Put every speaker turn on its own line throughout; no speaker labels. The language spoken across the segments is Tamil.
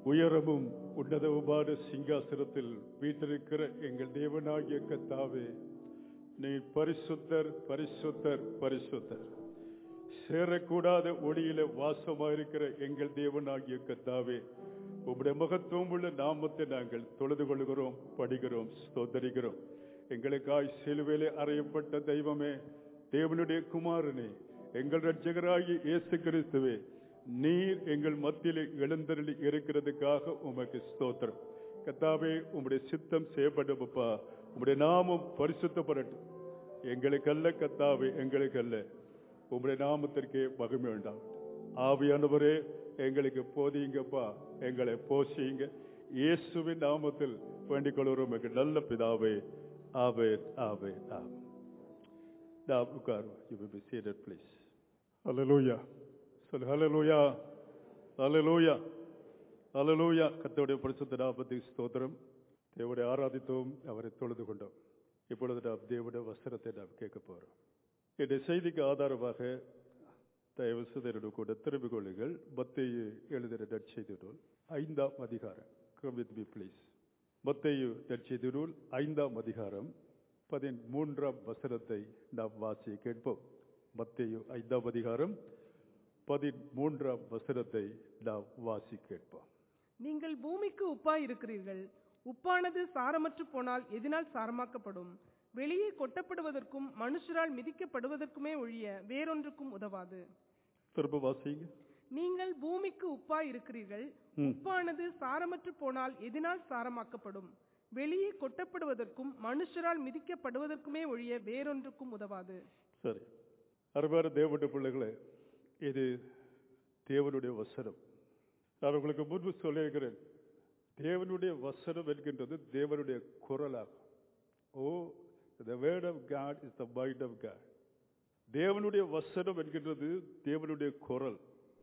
உயரமும் உன்னதவுமான சிங்காசனத்தில் வீட்டிருக்கிற எங்கள் தேவனாகிய கத்தாவே நீ பரிசுத்தர் பரிசுத்தர் பரிசுத்தர் சேரக்கூடாத ஒளியில வாசமாயிருக்கிற எங்கள் தேவனாகிய கத்தாவே உம்முடைய மகத்துவம் உள்ள நாமத்தை நாங்கள் தொழுது கொள்கிறோம் படிக்கிறோம் ஸ்தோத்தரிக்கிறோம் எங்களுக்காய் சிலுவையிலே அறையப்பட்ட தெய்வமே தேவனுடைய குமாரனே எங்கள் ரட்சகராகிய இயேசு கிறிஸ்துவே நீர் எங்கள் மத்தியிலே எழுந்தருளி இருக்கிறதுக்காக உமக்கு ஸ்தோத்திரம் கத்தாவே உம்முடைய சித்தம் செய்யப்பட்டப்பா உம்முடைய நாமம் பரிசுத்தப்படட்டும் எங்களுக்கல்ல கத்தாவே எங்களுக்கல்ல உம்முடைய நாமத்திற்கே மகிமை உண்டாகட்டும் ஆவியானவரே எங்களுக்கு போதியுங்கப்பா எங்களை போசியுங்க இயேசுவின் நாமத்தில் வேண்டிக் கொள்கிறோம் எங்கள் நல்ல பிதாவே ஆவே ஆவே ஆவே நாம் உட்காருவோம் you will be seated please ஹalleluya சொல் ஹalleluya ஹalleluya ஹalleluya கர்த்தருடைய பரிசுத்த நாமத்துக்கு ஸ்தோத்திரம் தேவனை ஆராதித்தோம் அவரை தொழுது கொண்டோம் இப்பொழுது நாம் தேவனுடைய வசனத்தை நாம் கேட்க போறோம் இந்த செய்திக்கு ஆதாரமாக தயவு செய்து கூட திரும்பிக் கொள்ளுங்கள் மத்தேயு எழுதின நற்செய்தி நூல் ஐந்தாம் அதிகாரம் கம் வித் மீ ப்ளீஸ் மத்தேயு நற்செய்தி நூல் ஐந்தாம் அதிகாரம் பதிமூன்றாம் வசனத்தை நாம் வாசி கேட்போம் மத்தேயு ஐந்தாம் அதிகாரம் பதிமூன்றாம் வசனத்தை நாம் வாசி கேட்போம்
நீங்கள் பூமிக்கு உப்பாய் இருக்கிறீர்கள் உப்பானது சாரமற்று போனால் எதினால் சாரமாக்கப்படும் வெளியே கொட்டப்படுவதற்கும் மனுஷரால் மிதிக்கப்படுவதற்குமே ஒழிய வேறொன்றுக்கும் உதவாது
திரும்ப வாசிங்க
நீங்கள் பூமிக்கு உப்பாய் இருக்கிறீர்கள்
ம்.
உப்பானது சாரமற்று போனால் எதினால் சாரமாக்கப்படும் வெளியே கொட்டப்படுவதற்கும் மனுஷரால் மிதிக்கப்படுவதற்குமே ஒழிய வேறொன்றுக்கும் உதவாது
சரி அருமையான தேவனுடைய பிள்ளைகளே இது தேவனுடைய வசனம் நான் உங்களுக்கு முன்பு சொல்லியிருக்கிறேன் தேவனுடைய வசனம் என்கின்றது தேவனுடைய குரலாகும் O the word of God is the mind of God தேவனுடைய வசனம் என்கின்றது தேவனுடைய குரல்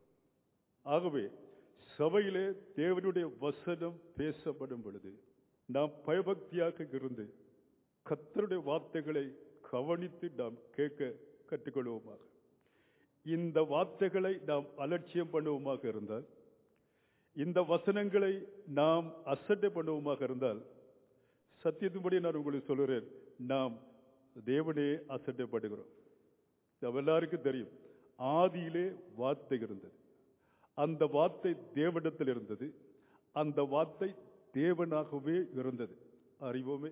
ஆகவே சபையிலே தேவனுடைய வசனம் பேசப்படும் பொழுது நாம் பயபக்தியாக இருந்து கர்த்தருடைய வார்த்தைகளை கவனித்து நாம் கேட்க கற்றுக்கொள்வோமாக இந்த வார்த்தைகளை நாம் அலட்சியம் பண்ணுவோமாக இருந்தால் இந்த வசனங்களை நாம் அசட்டை பண்ணுவோமாக இருந்தால் சத்தியத்தின்படி நான் உங்களுக்கு சொல்கிறேன் நாம் தேவனே அசட்டைப்படுகிறோம் நம்ம எல்லாருக்கும் தெரியும் ஆதியிலே வார்த்தை இருந்தது அந்த வார்த்தை தேவனிடத்தில் இருந்தது அந்த வார்த்தை தேவனாகவே இருந்தது அறிவோமே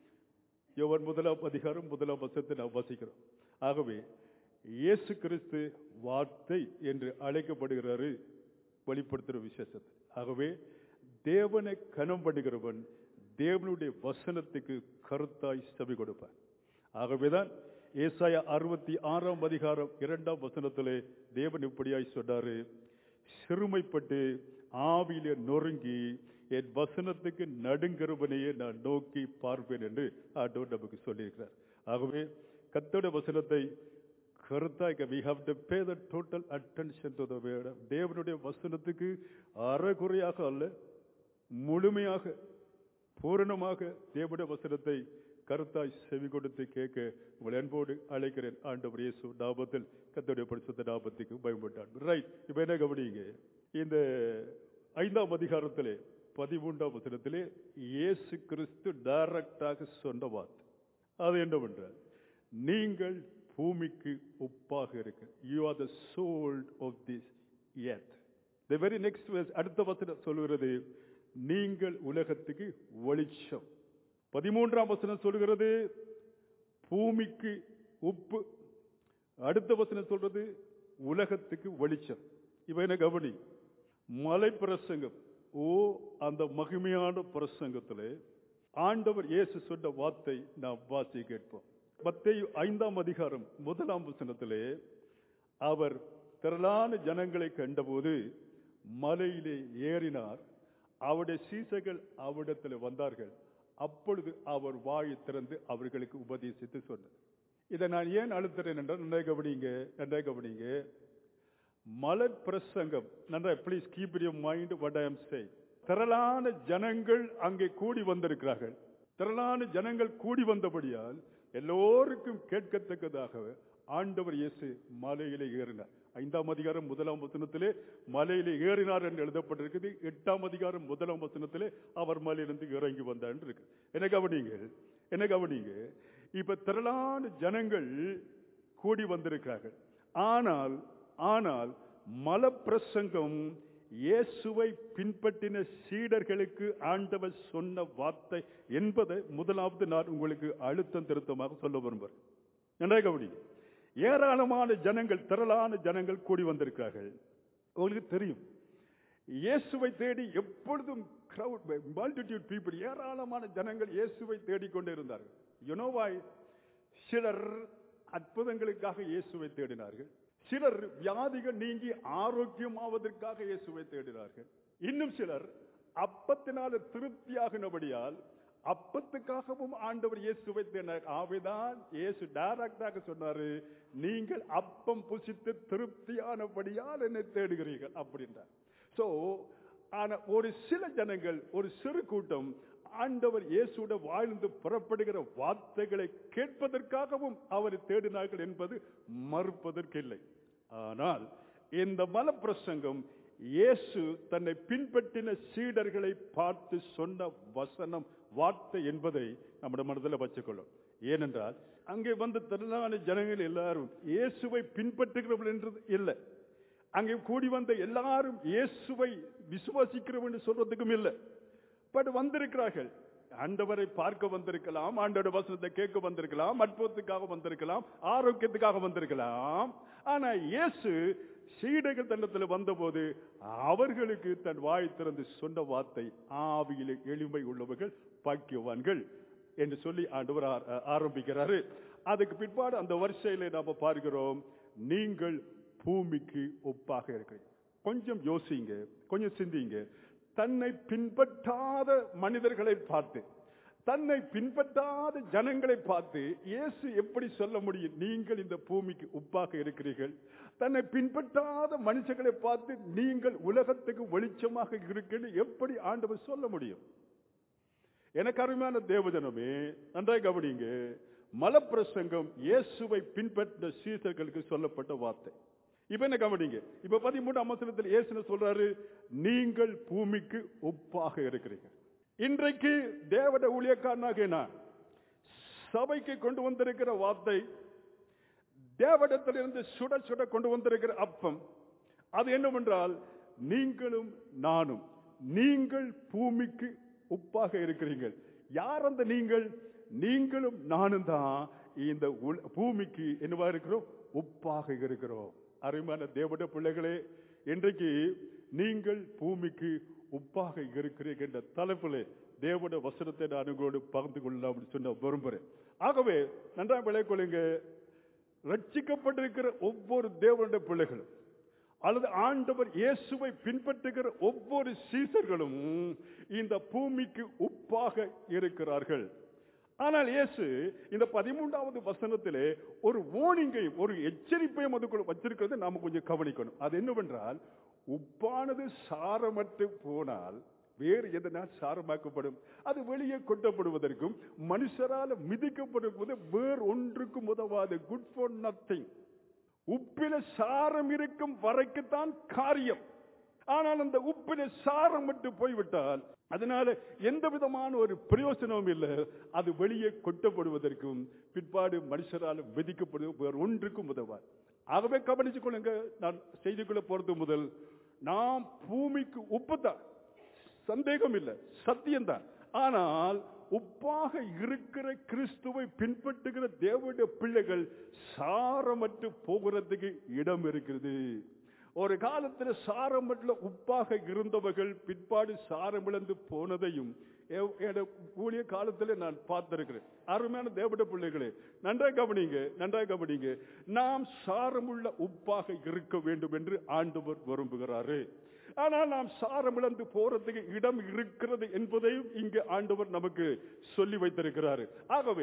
யோவான் முதலாம் அதிகாரம் முதலாம் வசத்தை நாம் வாசிக்கிறோம் ஆகவே இயேசு கிறிஸ்து வார்த்தை என்று அழைக்கப்படுகிறாரு வெளிப்படுத்துகிற விசேஷத்தை ஆகவே தேவனை கனம் பண்ணுகிறவன் தேவனுடைய வசனத்துக்கு கருத்தாய் செவி கொடுப்பான் ஆகவேதான் ஏசாயா அறுபத்தி ஆறாம் அதிகாரம் இரண்டாம் வசனத்திலே தேவன் இப்படியாய் சொன்னாரு சிறுமைப்பட்டு ஆவியிலே நொறுங்கி என் வசனத்துக்கு நடுங்கிறவனையே நான் நோக்கி பார்ப்பேன் என்று ஆண்டவர் நமக்கு சொல்லியிருக்கிறார் ஆகவே கத்தோட வசனத்தை கருத்தாய்க்க we have to pay the total attention to the word தேவனுடைய வசனத்துக்கு அறகுறையாக அல்ல முழுமையாக பூரணமாக தேவனுடைய வசனத்தை கருத்தாய் செவி கொடுத்து கேட்க உங்கள் அன்போடு அழைக்கிறேன் ஆண்டவர் இயேசு நாமத்தில் கத்தோடைய பரிசுத்த நாமத்துக்கு பயன்பட்டான் ரைட் இப்ப என்ன கவனிங்க இந்த ஐந்தாம் அதிகாரத்திலே பதிமூன்றாம் வசனத்திலே இயேசு கிறிஸ்து டைரக்டாக சொன்ன வார்த்தை அது என்னவென்றால் நீங்கள் பூமிக்கு உப்பாக இருக்க you are the salt of this earth the very next அடுத்த வசனம் சொல்கிறது நீங்கள் உலகத்துக்கு வெளிச்சம் பதிமூன்றாம் வசனம் சொல்கிறது பூமிக்கு உப்பு அடுத்த வசனம் சொல்றது உலகத்துக்கு வெளிச்சம் இவ என்ன கவனி மலை பிரசங்கம் ஓ அந்த மகிமையான பிரசங்கத்திலே ஆண்டவர் இயேசு சொன்ன வார்த்தை நாம் வாசி கேட்போம் மத்தேயு ஐந்தாம் அதிகாரம் முதலாம் வசனத்திலே அவர் திரளான ஜனங்களை கண்டபோது மலையிலே ஏறினார் அவருடைய சீசைகள் அவரிடத்தில் வந்தார்கள் அப்பொழுது அவர் வாயை திறந்து அவர்களுக்கு உபதேசித்து சொன்னார் இதை நான் ஏன் அழுத்துறேன் என்றால் நன்றாக கவனிங்க நன்றாக கவனிங்க மலர் பிரசங்கம் நன்றாக please keep your mind what I am say திரளான ஜனங்கள் அங்கே கூடி வந்திருக்கிறார்கள் திரளான ஜனங்கள் கூடி வந்தபடியால் எல்லோருக்கும் கேட்கத்தக்கதாக ஆண்டவர் இயேசு மலையிலே ஏறினார் ஐந்தாம் அதிகாரம் முதலாம் வசனத்திலே மலையிலே ஏறினார் என்று எழுதப்பட்டிருக்குது எட்டாம் அதிகாரம் முதலாம் வசனத்திலே அவர் மலையிலிருந்து இறங்கி வந்தார் என்று இருக்கு என்ன கவனிங்க என்ன கவனிங்க இப்ப திரளான ஜனங்கள் கூடி வந்திருக்கிறார்கள் ஆனால் ஆனால் மலப்பிரசங்கம் இயேசுவை பின்பற்றின சீடர்களுக்கு ஆண்டவர் சொன்ன வார்த்தை என்பதை முதலாவது நான் உங்களுக்கு அழுத்தம் திருத்தமாக சொல்ல விரும்புகிறேன் நன்றாக கவனிங்க ஏராளமான ஜனங்கள் திரளான ஜனங்கள் கூடி வந்திருக்கிறார்கள் உங்களுக்கு தெரியும் இயேசுவை தேடி எப்பொழுதும் crowd multitude people ஏராளமான ஜனங்கள் இயேசுவை தேடிக்கொண்டே இருந்தார்கள் யுனோவாய் சிலர் அற்புதங்களுக்காக இயேசுவை தேடினார்கள் சிலர் வியாதிகள் நீங்கி ஆரோக்கியமாவதற்காக இயேசுவை தேடினார்கள் இன்னும் சிலர் அப்பத்தினால திருப்தியாகினபடியால் அப்பத்துக்காகவும் ஆண்டவர் இயேசுவை தேடினார் ஆவிதான் இயேசு டைரக்டாக சொன்னாரு நீங்கள் அப்பம் புசித்து திருப்தியானபடியால் என்னை தேடுகிறீர்கள் அப்படின்றார் சோ ஆனா ஒரு சில ஜனங்கள் ஒரு சிறு கூட்டம் ஆண்டவர் இயேசுட வாழ்ந்து புறப்படுகிற வார்த்தைகளை கேட்பதற்காகவும் அவரை தேடினார்கள் என்பது மறுப்பதற்கில்லை ஆனால் இந்த மலப்பிரசங்கம் இயேசு தன்னை பின்பற்றின சீடர்களை பார்த்து சொன்ன வசனம் வார்த்தை என்பதை நம்முடைய மனதில் வச்சுக்கொள்ளும் ஏனென்றால் அங்கே வந்து திரளான ஜனங்கள் எல்லாரும் இயேசுவை பின்பற்றுகிறவர்கள் என்றது இல்லை அங்கே கூடி வந்த எல்லாரும் இயேசுவை விசுவாசிக்கிறோம் என்று சொல்றதுக்கும் இல்லை பட் வந்திருக்கிறார்கள் ஆண்டவரை பார்க்க வந்திருக்கலாம் ஆண்டோட வசனத்தை கேட்க வந்திருக்கலாம் அற்புதத்துக்காக வந்திருக்கலாம் ஆரோக்கியத்துக்காக வந்திருக்கலாம் ஆனா இயேசு சீடர்கள் தண்டத்தில் வந்தபோது அவர்களுக்கு தன் வாய் திறந்து சொன்ன வார்த்தை ஆவியிலே எளிமை உள்ளவர்கள் பாக்கியவான்கள் என்று சொல்லி ஆண்டவர் ஆ- ஆரம்பிக்கிறாரு அதுக்கு பிற்பாடு அந்த வரிசையில நாம பார்க்கிறோம் நீங்கள் பூமிக்கு ஒப்பாக இருக்கிறீங்க கொஞ்சம் யோசிங்க கொஞ்சம் சிந்திங்க தன்னை பின்பற்றாத மனிதர்களை பார்த்து தன்னை பின்பற்றாத ஜனங்களை பார்த்து இயேசு எப்படி சொல்ல முடியும் நீங்கள் இந்த பூமிக்கு உப்பாக இருக்கிறீர்கள் தன்னை பின்பற்றாத மனுஷர்களை பார்த்து நீங்கள் உலகத்துக்கு வெளிச்சமாக இருக்கீர்கள் எப்படி ஆண்டவர் சொல்ல முடியும் எனக்கு அருமையான தேவஜனமே நன்றாய் கவனிங்க மலப்பிரசங்கம் இயேசுவை பின்பற்ற சீசர்களுக்கு சொல்லப்பட்ட வார்த்தை இப்ப என்ன கவனிங்க இப்ப பதிமூணாம் வசனத்தில் இயேசு என்ன சொல்றாரு நீங்கள் பூமிக்கு ஒப்பாக இருக்கிறீங்க இன்றைக்கு தேவட ஊழியக்காரனாக நான் சபைக்கு கொண்டு வந்திருக்கிற வார்த்தை தேவடத்திலிருந்து சுட சுட கொண்டு வந்திருக்கிற அப்பம் அது என்னவென்றால் நீங்களும் நானும் நீங்கள் பூமிக்கு உப்பாக இருக்கிறீர்கள் யார் அந்த நீங்கள் நீங்களும் நானும் தான் இந்த உல- பூமிக்கு என்னவா இருக்கிறோம் உப்பாக இருக்கிறோம் அருமையான தேவட பிள்ளைகளே இன்றைக்கு நீங்கள் பூமிக்கு உப்பாக இருக்கிறீர்கள் என்ற தலைப்பில் தேவட வசனத்தை நான் உங்களோடு பகிர்ந்து கொள்ளலாம் சொன்ன விரும்புகிறேன் ஆகவே நன்றாக விளைக்கொள்ளுங்க ரட்சிக்கப்பட்டிருக்கிற ஒவ்வொரு தேவனுடைய பிள்ளைகளும் அல்லது ஆண்டவர் இயேசுவை பின்பற்றுகிற ஒவ்வொரு சீசர்களும் இந்த பூமிக்கு உப்பாக இருக்கிறார்கள் ஆனால் இயேசு இந்த பதிமூன்றாவது வசனத்திலே ஒரு ஓனிங்கையும் ஒரு எச்சரிப்பையும் அதுக்குள்ள வச்சிருக்கிறது நாம கொஞ்சம் கவனிக்கணும் அது என்னவென்றால் உப்பானது சாரமற்று போனால் வேறு எதனால் சாரமாக்கப்படும் அது வெளியே கொட்டப்படுவதற்கும் மனுஷரால் மிதிக்கப்படுவது வேறு ஒன்றுக்கும் உதவாது குட் ஃபார் நத்திங் உப்பில சாரம் இருக்கும் வரைக்குத்தான் காரியம் ஆனால் அந்த உப்பில சாரம் விட்டு போய்விட்டால் அதனால எந்த விதமான ஒரு பிரயோசனமும் இல்லை அது வெளியே கொட்டப்படுவதற்கும் பிற்பாடு மனுஷரால் விதிக்கப்படுவது வேறு ஒன்றுக்கும் உதவாது ஆகவே கவனிச்சுக் கொள்ளுங்க நான் செய்திக்குள்ள போறது முதல் நாம் பூமிக்கு உப்பு தான் சந்தேகம் இல்லை சத்தியம்தான் ஆனால் உப்பாக இருக்கிற கிறிஸ்துவை பின்பற்றுகிற தேவனுடைய பிள்ளைகள் சாரமற்று போகிறதுக்கு இடம் இருக்கிறது ஒரு காலத்தில் சாரமற்ற உப்பாக இருந்தவர்கள் பிற்பாடு சாரமிழந்து போனதையும் எ- என்னோட ஊழிய காலத்தில் நான் பார்த்திருக்கிறேன் அருமையான தேவட பிள்ளைகளே நன்றாக கவனிங்க நன்றாக கவனிங்க நாம் சாரமுள்ள உப்பாக இருக்க வேண்டும் என்று ஆண்டவர் விரும்புகிறாரு ஆனால் நாம் சாரமிழந்து போறதுக்கு இடம் இருக்கிறது என்பதையும் இங்கு ஆண்டவர் நமக்கு சொல்லி வைத்திருக்கிறாரு ஆகவே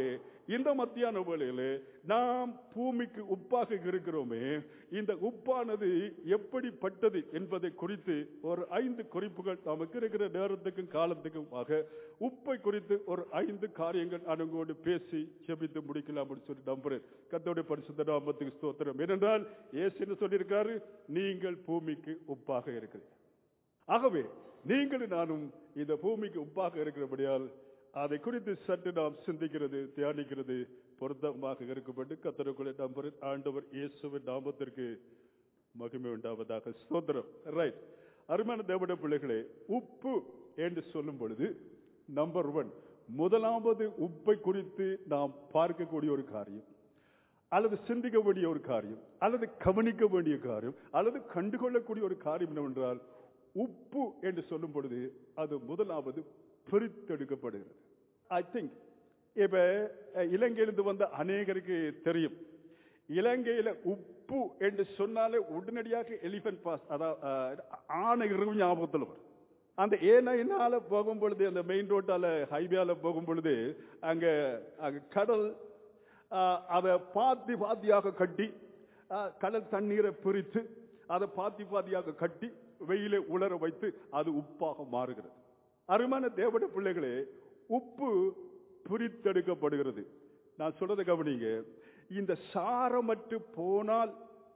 இந்த மத்தியான வேளையிலே நாம் பூமிக்கு உப்பாக இருக்கிறோமே இந்த உப்பானது எப்படிப்பட்டது என்பதை குறித்து ஒரு ஐந்து குறிப்புகள் நமக்கு இருக்கிற நேரத்துக்கும் காலத்துக்குமாக உப்பை குறித்து ஒரு ஐந்து காரியங்கள் அனுங்கோடு பேசி செபித்து முடிக்கலாம் அப்படின்னு சொல்லி நம்புறேன் கத்தோடைய பரிசுத்த நாமத்துக்கு ஸ்தோத்திரம் ஏனென்றால் ஏசு என்ன சொல்லியிருக்காரு நீங்கள் பூமிக்கு உப்பாக இருக்கிறீர்கள் ஆகவே நீங்களும் நானும் இந்த பூமிக்கு உப்பாக இருக்கிறபடியால் அதை குறித்து சற்று நாம் சிந்திக்கிறது தியானிக்கிறது பொருத்தமாக இருக்கப்பட்டு கத்தருக்குள்ளே நம்புறேன் ஆண்டவர் இயேசுவின் நாமத்திற்கு மகிமை உண்டாவதாக ஸ்தோத்திரம் ரைட் அருமையான தேவட பிள்ளைகளே உப்பு என்று சொல்லும் பொழுது நம்பர் ஒன் முதலாவது உப்பை குறித்து நாம் பார்க்கக்கூடிய ஒரு காரியம் அல்லது சிந்திக்க வேண்டிய ஒரு காரியம் அல்லது கவனிக்க வேண்டிய காரியம் அல்லது கண்டுகொள்ளக்கூடிய ஒரு காரியம் என்னவென்றால் உப்பு என்று சொல்லும் பொழுது அது முதலாவது பிரித்தெடுக்கப்படுகிறது ஐ திங்க் இப்ப அஹ், இலங்கையிலிருந்து வந்த அநேகருக்கு தெரியும் இலங்கையில உப்பு என்று சொன்னாலே உடனடியாக எலிபென்ட் பாஸ் அதாவது ஆணை இரவு ஞாபகத்தில் வரும் அந்த ஏனையினால போகும் பொழுது அந்த மெயின் ரோட்டால ஹைவேல போகும் பொழுது அங்க அங்க கடல் ஆஹ், அதை பாத்தி பாத்தியாக கட்டி ஆஹ், கடல் தண்ணீரை பிரித்து அதை பாத்தி பாத்தியாக கட்டி வெயிலை உலர வைத்து அது உப்பாக மாறுகிறது அருமான தேவட பிள்ளைகளே உப்பு பிரித்தெடுக்கப்படுகிறது நான் சொல்றதை கவனிங்க இந்த சாரமற்று போனால்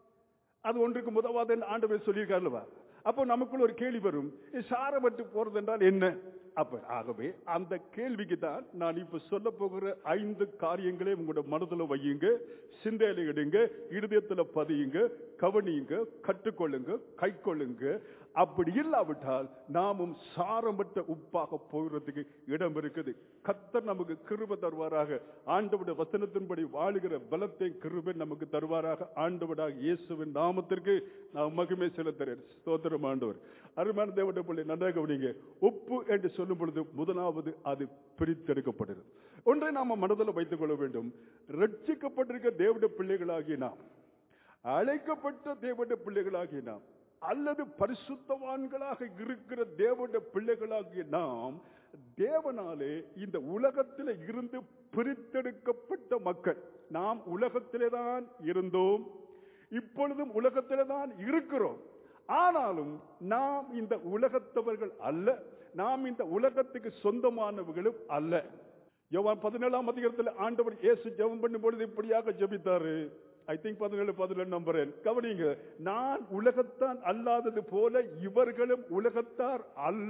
அது ஒன்றுக்கு முதவாத ஆண்டவர் சொல்லியிருக்காருல்லவா அப்போ நமக்குள்ள ஒரு கேள்வி வரும் இது சாரமற்று போறது என்றால் என்ன அப்ப ஆகவே அந்த கேள்விக்கு தான் நான் இப்ப சொல்ல போகிற ஐந்து காரியங்களே உங்களோட மனதுல வையுங்க சிந்தையில இடுங்க இருதயத்துல பதியுங்க கவனியுங்க கற்றுக்கொள்ளுங்க கைக்கொள்ளுங்க அப்படி இல்லாவிட்டால் நாமும் சாரமற்ற உப்பாக போகிறதுக்கு இடம் இருக்குது கத்தர் நமக்கு கிருப தருவாராக ஆண்டவுடைய வசனத்தின்படி வாழுகிற பலத்தை கிருபை நமக்கு தருவாராக ஆண்டவடாக இயேசுவின் நாமத்திற்கு நான் மகிமை செலுத்துறேன் ஸ்தோத்திரம் ஆண்டவர் அருமையான தேவட பிள்ளை நன்றாக கவனிங்க உப்பு என்று சொல்லும் பொழுது முதலாவது அது பிரித்தெடுக்கப்படுகிறது ஒன்றை நாம மனதில் வைத்துக் கொள்ள வேண்டும் ரட்சிக்கப்பட்டிருக்க தேவட பிள்ளைகளாகிய நாம் அழைக்கப்பட்ட தேவட பிள்ளைகளாகிய நாம் அல்லது பரிசுத்தவான்களாக இருக்கிற தேவட பிள்ளைகளாகிய நாம் தேவனாலே இந்த உலகத்தில் இருந்து பிரித்தெடுக்கப்பட்ட மக்கள் நாம் உலகத்திலே தான் இருந்தோம் இப்பொழுதும் உலகத்திலே தான் இருக்கிறோம் ஆனாலும் நாம் இந்த உலகத்தவர்கள் அல்ல நாம் இந்த உலகத்துக்கு சொந்தமானவர்களும் அல்ல யோவான் பதினேழாம் அதிகாரத்தில் ஆண்டவர் இயேசு ஜெபம் பண்ணும் பொழுது இப்படியாக ஜெபித்தாரு ஐ திங்க் பதினேழு பதினேழு நம்புறேன் கவனிங்க நான் உலகத்தான் அல்லாதது போல இவர்களும் உலகத்தார் அல்ல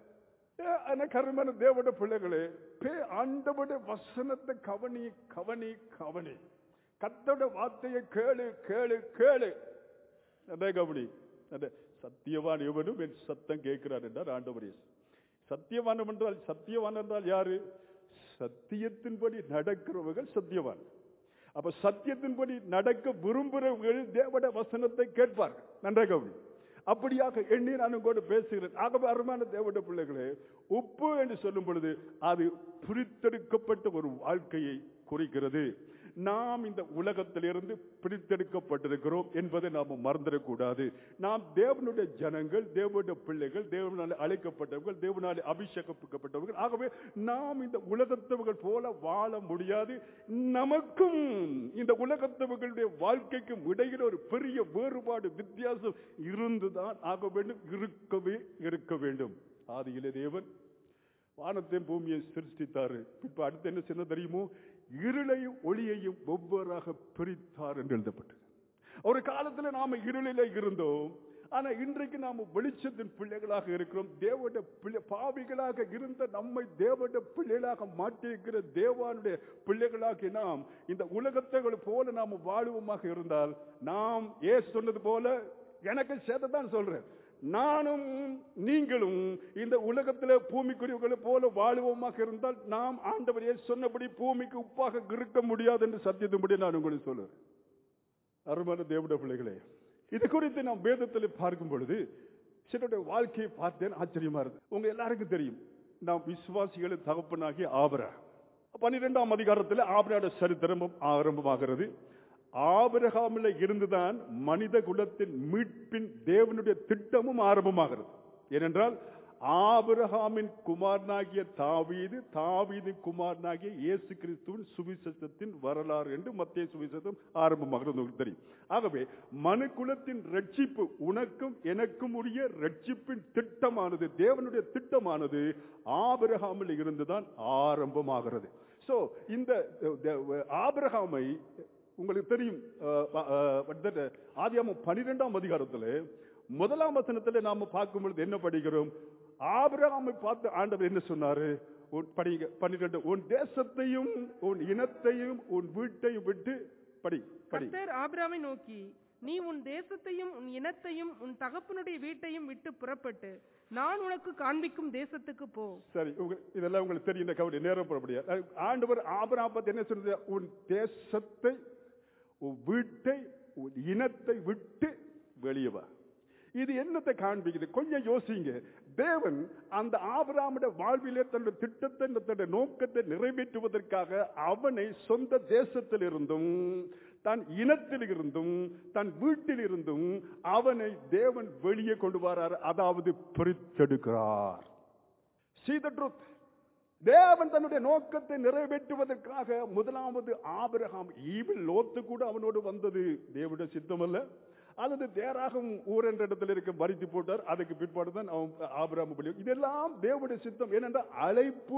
ஏ, எனக்கு அருமையான தேவட பிள்ளைகளே பே ஆண்டவட வசனத்தை கவனி கவனி கவனி கத்தோட வார்த்தையை கேளு கேளு கேளு அதே கவனி அதே சத்தியவான் எவனும் என் சத்தம் கேட்கிறார் என்றார் ஆண்டவர் இயேசு சத்தியவானம் என்றால் சத்தியவான் என்றால் யாரு சத்தியத்தின்படி நடக்கிறவர்கள் சத்தியவான் அப்ப சத்தியத்தின்படி நடக்க விரும்புகிறவர்கள் தேவட வசனத்தை கேட்பார்கள் நன்றாக கவனி அப்படியாக எண்ணி நான் கூட பேசுகிறேன் ஆகவே அருமையான தேவட பிள்ளைகளே உப்பு என்று சொல்லும் பொழுது அது பிரித்தெடுக்கப்பட்ட ஒரு வாழ்க்கையை குறிக்கிறது நாம் இந்த உலகத்திலிருந்து பிரித்தெடுக்கப்பட்டிருக்கிறோம் என்பதை நாம் மறந்துடக்கூடாது நாம் தேவனுடைய ஜனங்கள் தேவனுடைய பிள்ளைகள் தேவனால் அழைக்கப்பட்டவர்கள் தேவனால் அபிஷேகப்பட்டவர்கள் ஆகவே நாம் இந்த உலகத்தவர்கள் போல வாழ முடியாது நமக்கும் இந்த உலகத்தவர்களுடைய வாழ்க்கைக்கும் இடையில் ஒரு பெரிய வேறுபாடு வித்தியாசம் இருந்துதான் ஆக வேண்டும் இருக்கவே இருக்க வேண்டும் ஆதியிலே தேவன் வானத்தையும் பூமியை சிருஷ்டித்தாரு இப்ப அடுத்து என்ன செய்ய தெரியுமோ இருளையும் ஒளியையும் ஒவ்வொருவராக பிரித்தார் என்று எழுதப்பட்டது ஒரு காலத்துல நாம இருளில இருந்தோம் ஆனா இன்றைக்கு நாம வெளிச்சத்தின் பிள்ளைகளாக இருக்கிறோம் தேவட பிள்ளை பாவிகளாக இருந்த நம்மை தேவட பிள்ளைகளாக மாற்றியிருக்கிற தேவானுடைய பிள்ளைகளாகி நாம் இந்த உலகத்தை போல நாம் வாழுவோமாக இருந்தால் நாம் ஏ சொன்னது போல எனக்கு சேதத்தான் சொல்றேன் நானும் நீங்களும் இந்த உலகத்தில் பூமிக்குரியவர்களை போல வாழுவோமாக இருந்தால் நாம் ஆண்டவரையே சொன்னபடி பூமிக்கு உப்பாக இருக்க முடியாது என்று சத்தியத்தின்படி நான் உங்களுக்கு சொல்லுவேன் அருமையான தேவட பிள்ளைகளே இது குறித்து நாம் வேதத்தில் பார்க்கும் பொழுது சிலருடைய வாழ்க்கையை பார்த்தேன் ஆச்சரியமா இருக்கு உங்க எல்லாருக்கும் தெரியும் நாம் விசுவாசிகளின் தகப்பனாகிய ஆபரா பன்னிரெண்டாம் அதிகாரத்தில் ஆபராட சரித்திரமும் ஆரம்பமாகிறது ஆபிரகாமில் இருந்துதான் மனித குலத்தின் மீட்பின் தேவனுடைய திட்டமும் ஆரம்பமாகிறது ஏனென்றால் ஆபிரகாமின் குமாரனாகிய தாவீது தாவீது குமாரனாகிய இயேசு கிறிஸ்துவின் சுவிசேஷத்தின் வரலாறு என்று மத்திய சுவிசேஷம் ஆரம்பமாகிறது உங்களுக்கு தெரியும் ஆகவே மனுக்குலத்தின் ரட்சிப்பு உனக்கும் எனக்கும் உரிய ரட்சிப்பின் திட்டமானது தேவனுடைய திட்டமானது ஆபிரகாமில் இருந்துதான் ஆரம்பமாகிறது சோ இந்த அஹ், ஆபிரகாமை உங்களுக்கு தெரியும் ஆதியாமம் பனிரெண்டாம் அதிகாரத்தில் முதலாம் வசனத்தில் நாம பார்க்கும் பொழுது என்ன படிக்கிறோம் ஆபிரகாமை பார்த்து ஆண்டவர் என்ன சொன்னாரு உன் படிங்க பன்னிரெண்டு உன் தேசத்தையும் உன் இனத்தையும் உன் வீட்டையும் விட்டு படி படி
கர்த்தர் ஆபிராமை நோக்கி நீ உன் தேசத்தையும் உன் இனத்தையும் உன் தகப்பனுடைய வீட்டையும் விட்டு புறப்பட்டு நான் உனக்கு காண்பிக்கும் தேசத்துக்கு போ
சரி உங்க- இதெல்லாம் உங்களுக்கு தெரியும் இந்த கவலை நேரம் போடப்படியா ஆண்டவர் ஆபிரகாம் பார்த்து என்ன சொல்றது உன் தேசத்தை உன் வீட்டை உன் இனத்தை விட்டு வெளியே வா இது என்னத்தை காண்பிக்குது கொஞ்சம் யோசிங்க தேவன் அந்த ஆபிரகாமுடைய வாழ்விலே தன்னுடைய திட்டத்தை தன்னுடைய நோக்கத்தை நிறைவேற்றுவதற்காக அவனை சொந்த தேசத்தில் இருந்தும் தன் இனத்தில் இருந்தும் தன் வீட்டில் இருந்தும் அவனை தேவன் வெளியே கொண்டு வரார் அதாவது பிரித்தெடுக்கிறார் See the truth. தேவன் தன்னுடைய நோக்கத்தை நிறைவேற்றுவதற்காக முதலாவது ஆபிரகாம் ஈவில் லோத்து கூட அவனோடு வந்தது தேவனுடைய சித்தம் அல்ல அல்லது தேராகும் ஊர் என்ற இடத்துல இருக்க மறித்து போட்டார் அதுக்கு பிற்பாடு தான் அவன் ஆபிரகாம் பலி இதெல்லாம் தேவனுடைய சித்தம் ஏனென்றால் அழைப்பு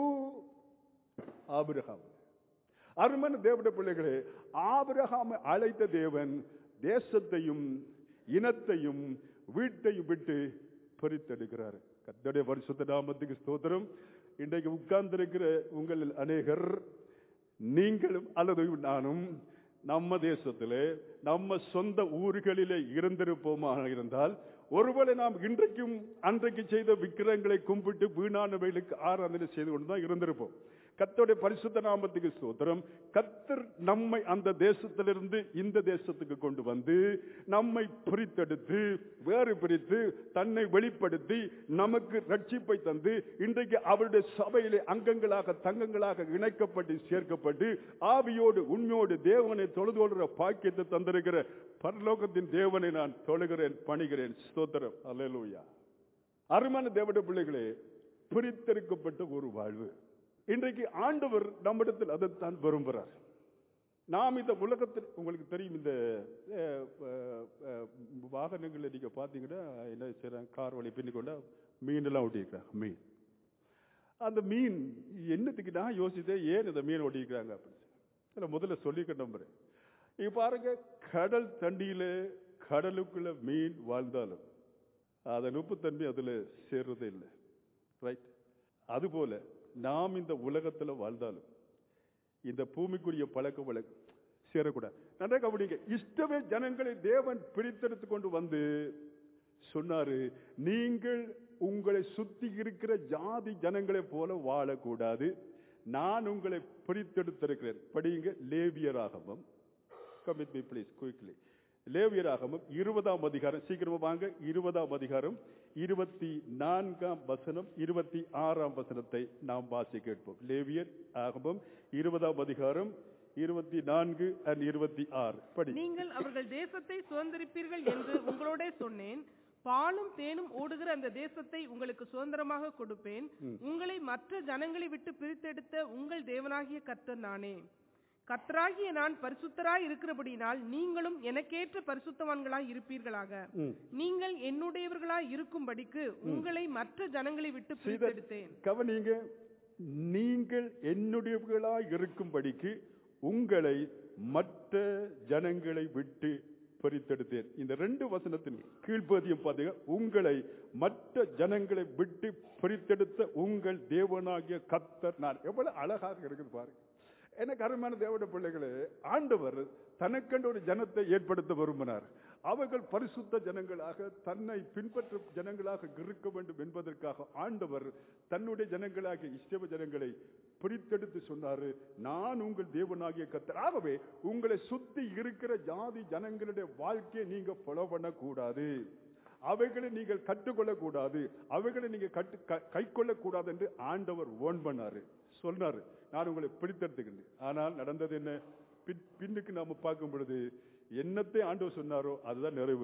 ஆபிரகாம் அருமன் தேவனுடைய பிள்ளைகளே ஆபிரகாமை அழைத்த தேவன் தேசத்தையும் இனத்தையும் வீட்டையும் விட்டு பிரித்தெடுக்கிறார் கர்த்தருடைய பரிசுத்த நாமத்துக்கு ஸ்தோத்திரம் இன்றைக்கு உட்கார்ந்திருக்கிற உங்களில் அநேகர் நீங்களும் அல்லது நானும் நம்ம தேசத்திலே நம்ம சொந்த ஊர்களிலே இருந்திருப்போமாக இருந்தால் ஒருவேளை நாம் இன்றைக்கும் அன்றைக்கு செய்த விக்கிரங்களை கும்பிட்டு வீணானவைகளுக்கு ஆராதனை செய்து கொண்டு தான் இருந்திருப்போம் கர்த்தருடைய பரிசுத்த நாமத்துக்கு ஸ்தோத்திரம் கர்த்தர் நம்மை அந்த தேசத்திலிருந்து இந்த தேசத்துக்கு கொண்டு வந்து நம்மை பிரித்தெடுத்து வேறு பிரித்து தன்னை வெளிப்படுத்தி நமக்கு ரட்சிப்பை தந்து இன்றைக்கு அவருடைய சபையிலே அங்கங்களாக தங்கங்களாக இணைக்கப்பட்டு சேர்க்கப்பட்டு ஆவியோடு உண்மையோடு தேவனை தொழுது கொள்கிற பாக்கியத்தை தந்திருக்கிற பரலோகத்தின் தேவனை நான் தொழுகிறேன் பணிகிறேன் ஸ்தோத்திரம் அல்லேலூயா அருமான தேவனுடைய பிள்ளைகளே பிரித்தெடுக்கப்பட்ட ஒரு வாழ்வு இன்றைக்கு ஆண்டவர் நம்மிடத்தில் அதைத்தான் விரும்புகிறார் நாம் இந்த உலகத்தில் உங்களுக்கு தெரியும் இந்த அஹ், அஹ், அஹ், வாகனங்களை நீங்க பார்த்தீங்கன்னா என்ன செய்றாங்க கார் வழி பின்னி கொண்டா மீன் எல்லாம் ஒட்டியிருக்கிறாங்க மீன் அந்த மீன் என்னத்துக்கு நான் யோசித்தேன் ஏன் இந்த மீன் ஒட்டியிருக்கிறாங்க அப்படின்னு இல்ல முதல்ல சொல்லிக்க நம்புறேன் இப்ப பாருங்க கடல் தண்ணியில கடலுக்குள்ள மீன் வாழ்ந்தாலும் அதன் உப்புத்தன்மை அதுல சேர்றதே இல்லை ரைட் அதுபோல நாம் இந்த உலகத்துல வாழ்ந்தாலும் இந்த பூமிக்குரிய பழக்க வழக்கம் சேரக்கூடாது நன்றா கவனிங்க இஷ்டமே ஜனங்களை தேவன் பிரித்தெடுத்து கொண்டு வந்து சொன்னாரு நீங்கள் உங்களை சுத்தி இருக்கிற ஜாதி ஜனங்களைப் போல வாழக்கூடாது நான் உங்களை பிரித்தெடுத்திருக்கிறேன் படியுங்க லேவியராகமம் கமிட் மீ ப்ளீஸ் குயிக்லி லேவியராகமம் இருபதாம் அதிகாரம் சீக்கிரமா வாங்க இருபதாம் அதிகாரம் இருபத்தி நான்காம் வசனம் இருபத்தி ஆறாம் வசனத்தை நாம் வாசி கேட்போம் லேவியர் ஆகமம் இருபதாம் அதிகாரம் இருபத்தி நான்கு அண்ட் இருபத்தி ஆறு படி
நீங்கள் அவர்கள் தேசத்தை சுதந்திரிப்பீர்கள் என்று உங்களோடே சொன்னேன் பாலும் தேனும் ஓடுகிற அந்த தேசத்தை உங்களுக்கு சுதந்திரமாக கொடுப்பேன் உங்களை மற்ற ஜனங்களை விட்டு பிரித்தெடுத்த உங்கள் தேவனாகிய கர்த்தர் நானே கர்த்தராகிய நான் பரிசுத்தராய் இருக்கிறபடினால் நீங்களும் எனக்கேற்ற பரிசுத்தவான்களாய் இருப்பீர்களாக
ம்.
நீங்கள் என்னுடையவர்களாய் இருக்கும்படிக்கு உங்களை மற்ற ஜனங்களை விட்டு பிரித்தெடுத்தேன்
கவனிங்க நீங்கள் என்னுடையவர்களாய் இருக்கும்படிக்கு உங்களை மற்ற ஜனங்களை விட்டு பிரித்தெடுத்தேன் இந்த ரெண்டு வசனத்தின் கீழ்ப்பதியும் பாத்தீங்க உங்களை மற்ற ஜனங்களை விட்டு பிரித்தெடுத்த உங்கள் தேவனாகிய கத்தர் நான் எவ்வளவு அழகாக இருக்குது பாருங்க எனக்கு அருமையான தேவனுடைய பிள்ளைகளே ஆண்டவர் தனக்கென்று ஒரு ஜனத்தை ஏற்படுத்த விரும்பினார் அவர்கள் பரிசுத்த ஜனங்களாக தன்னை பின்பற்றும் ஜனங்களாக இருக்க வேண்டும் என்பதற்காக ஆண்டவர் தன்னுடைய ஜனங்களாகிய இஷ்டவ ஜனங்களை பிரித்தெடுத்து சொன்னாரு நான் உங்கள் தேவனாகிய கத்தர் ஆகவே உங்களை சுத்தி இருக்கிற ஜாதி ஜனங்களுடைய வாழ்க்கையை நீங்க ஃபாலோ பண்ணக்கூடாது அவைகளை நீங்கள் கற்றுக்கொள்ளக்கூடாது அவைகளை நீங்க கட்டு கை கொள்ளக்கூடாது என்று ஆண்டவர் ஓன் பண்ணாரு சொன்னாரு நான் உங்களை பிடித்தெடுத்துக்கின்றேன் ஆனால் நடந்தது என்ன பின்- பின்னுக்கு நாம பார்க்கும் பொழுது என்னத்தை ஆண்டவர் சொன்னாரோ அதுதான் நிறைவேறு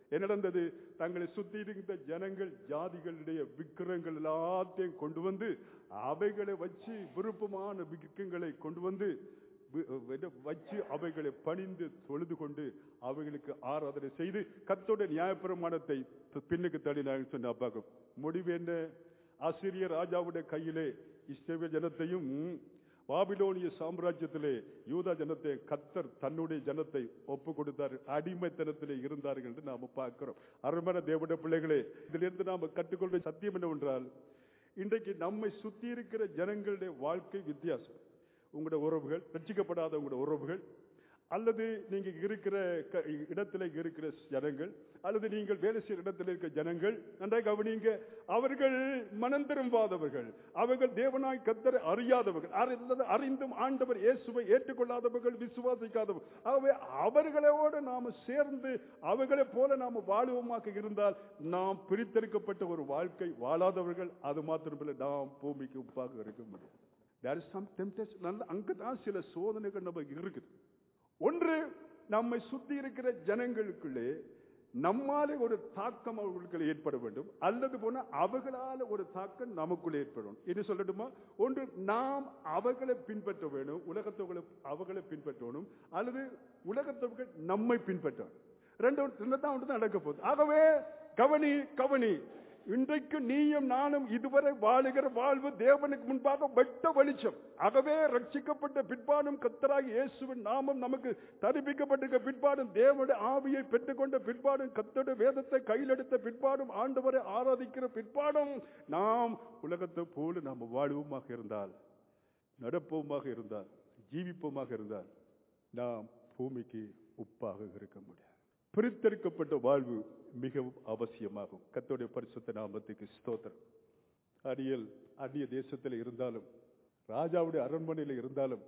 என்ன நடந்தது தங்களை சுத்தி இருந்த ஜனங்கள் ஜாதிகளுடைய விக்கிரங்கள் எல்லாத்தையும் கொண்டு வந்து அவைகளை வச்சு விருப்பமான விக்கிரங்களை கொண்டு வந்து வி- வெ- வச்சு அவைகளை பணிந்து தொழுது கொண்டு அவைகளுக்கு ஆராதனை செய்து கத்தோட நியாயப்பிரமாணத்தை த- பின்னுக்கு தள்ளினாங்க சொன்ன அப்பாக்கும் முடிவு என்ன ஆசிரியர் ராஜாவுடைய கையிலே இஸ்ரவேல் ஜனத்தையும் பாபிலோனிய சாம்ராஜ்யத்திலே யூதா ஜனத்தை கத்தர் தன்னுடைய ஜனத்தை ஒப்பு கொடுத்தார் அடிமைத்தனத்திலே இருந்தார்கள் என்று நாம பார்க்கிறோம் அருமையான தேவனுடைய பிள்ளைகளே இதிலிருந்து நாம கற்றுக்கொள்ற சத்தியம் என்னவென்றால் இன்றைக்கு நம்மை சுத்தி இருக்கிற ஜனங்களுடைய வாழ்க்கை வித்தியாசம் உங்களுடைய உறவுகள் ரட்சிக்கப்படாத உங்களுடைய உறவுகள் அல்லது நீங்க இருக்கிற க- இடத்துல இருக்கிற ஜனங்கள் அல்லது நீங்கள் வேலை செய்கிற இடத்துல இருக்கிற ஜனங்கள் நன்றாக கவனிங்க அவர்கள் மனம் திரும்பாதவர்கள் அவர்கள் தேவனாய் கத்தரை அறியாதவர்கள் அறிந்தது அறிந்தும் ஆண்டவர் இயேசுவை ஏற்றுக்கொள்ளாதவர்கள் விசுவாசிக்காதவர்கள் ஆகவே அவர்களோடு நாம சேர்ந்து அவர்களைப் போல நாம வாழுவமாக இருந்தால் நாம் பிரித்தெடுக்கப்பட்ட ஒரு வாழ்க்கை வாழாதவர்கள் அது மாத்திரமில்லை நாம் பூமிக்கு உப்பாக இருக்க முடியும் There is some temptation. நல்ல அங்கதான் சில சோதனைகள் நமக்கு இருக்குது ஒன்று நம்மை சுத்தி இருக்கிற ஜனங்களுக்குள்ளே நம்மாலே ஒரு தாக்கம் அவர்களுக்கு ஏற்பட வேண்டும் அல்லது போன அவர்களால ஒரு தாக்கம் நமக்குள்ளே ஏற்படும் இது சொல்லட்டுமா ஒன்று நாம் அவர்களை பின்பற்ற வேண்டும் உலகத்தவர்களை அவர்களை பின்பற்றணும் அல்லது உலகத்தவர்கள் நம்மை பின்பற்றணும் ரெண்டு ரெண்டு தான் ஒன்று தான் நடக்க போகுது ஆகவே கவனி கவனி இன்றைக்கு நீயும் நானும் இதுவரை வாழுகிற வாழ்வு தேவனுக்கு முன்பாக வெட்ட வெளிச்சம் ஆகவே ரட்சிக்கப்பட்ட பிற்பாடும் கத்தராகி இயேசுவின் நாமம் நமக்கு தரிப்பிக்கப்பட்டிருக்க பிற்பாடும் தேவனுடைய ஆவியை பெற்றுக்கொண்ட பிற்பாடும் கத்தோட வேதத்தை கையில் எடுத்த பிற்பாடும் ஆண்டவரை ஆராதிக்கிற பிற்பாடும் நாம் உலகத்தை போல நாம் வாழ்வுமாக இருந்தால் நடப்போமாக இருந்தால் ஜீவிப்போமாக இருந்தால் நாம் பூமிக்கு உப்பாக இருக்க முடியாது பிரித்தெடுக்கப்பட்ட வாழ்வு மிகவும் அவசியமாகும் கத்தோடைய பரிசுத்த நாமத்துக்கு ஸ்தோத்திரம் அடியல் அந்நிய தேசத்தில் இருந்தாலும் ராஜாவுடைய அரண்மனையில் இருந்தாலும்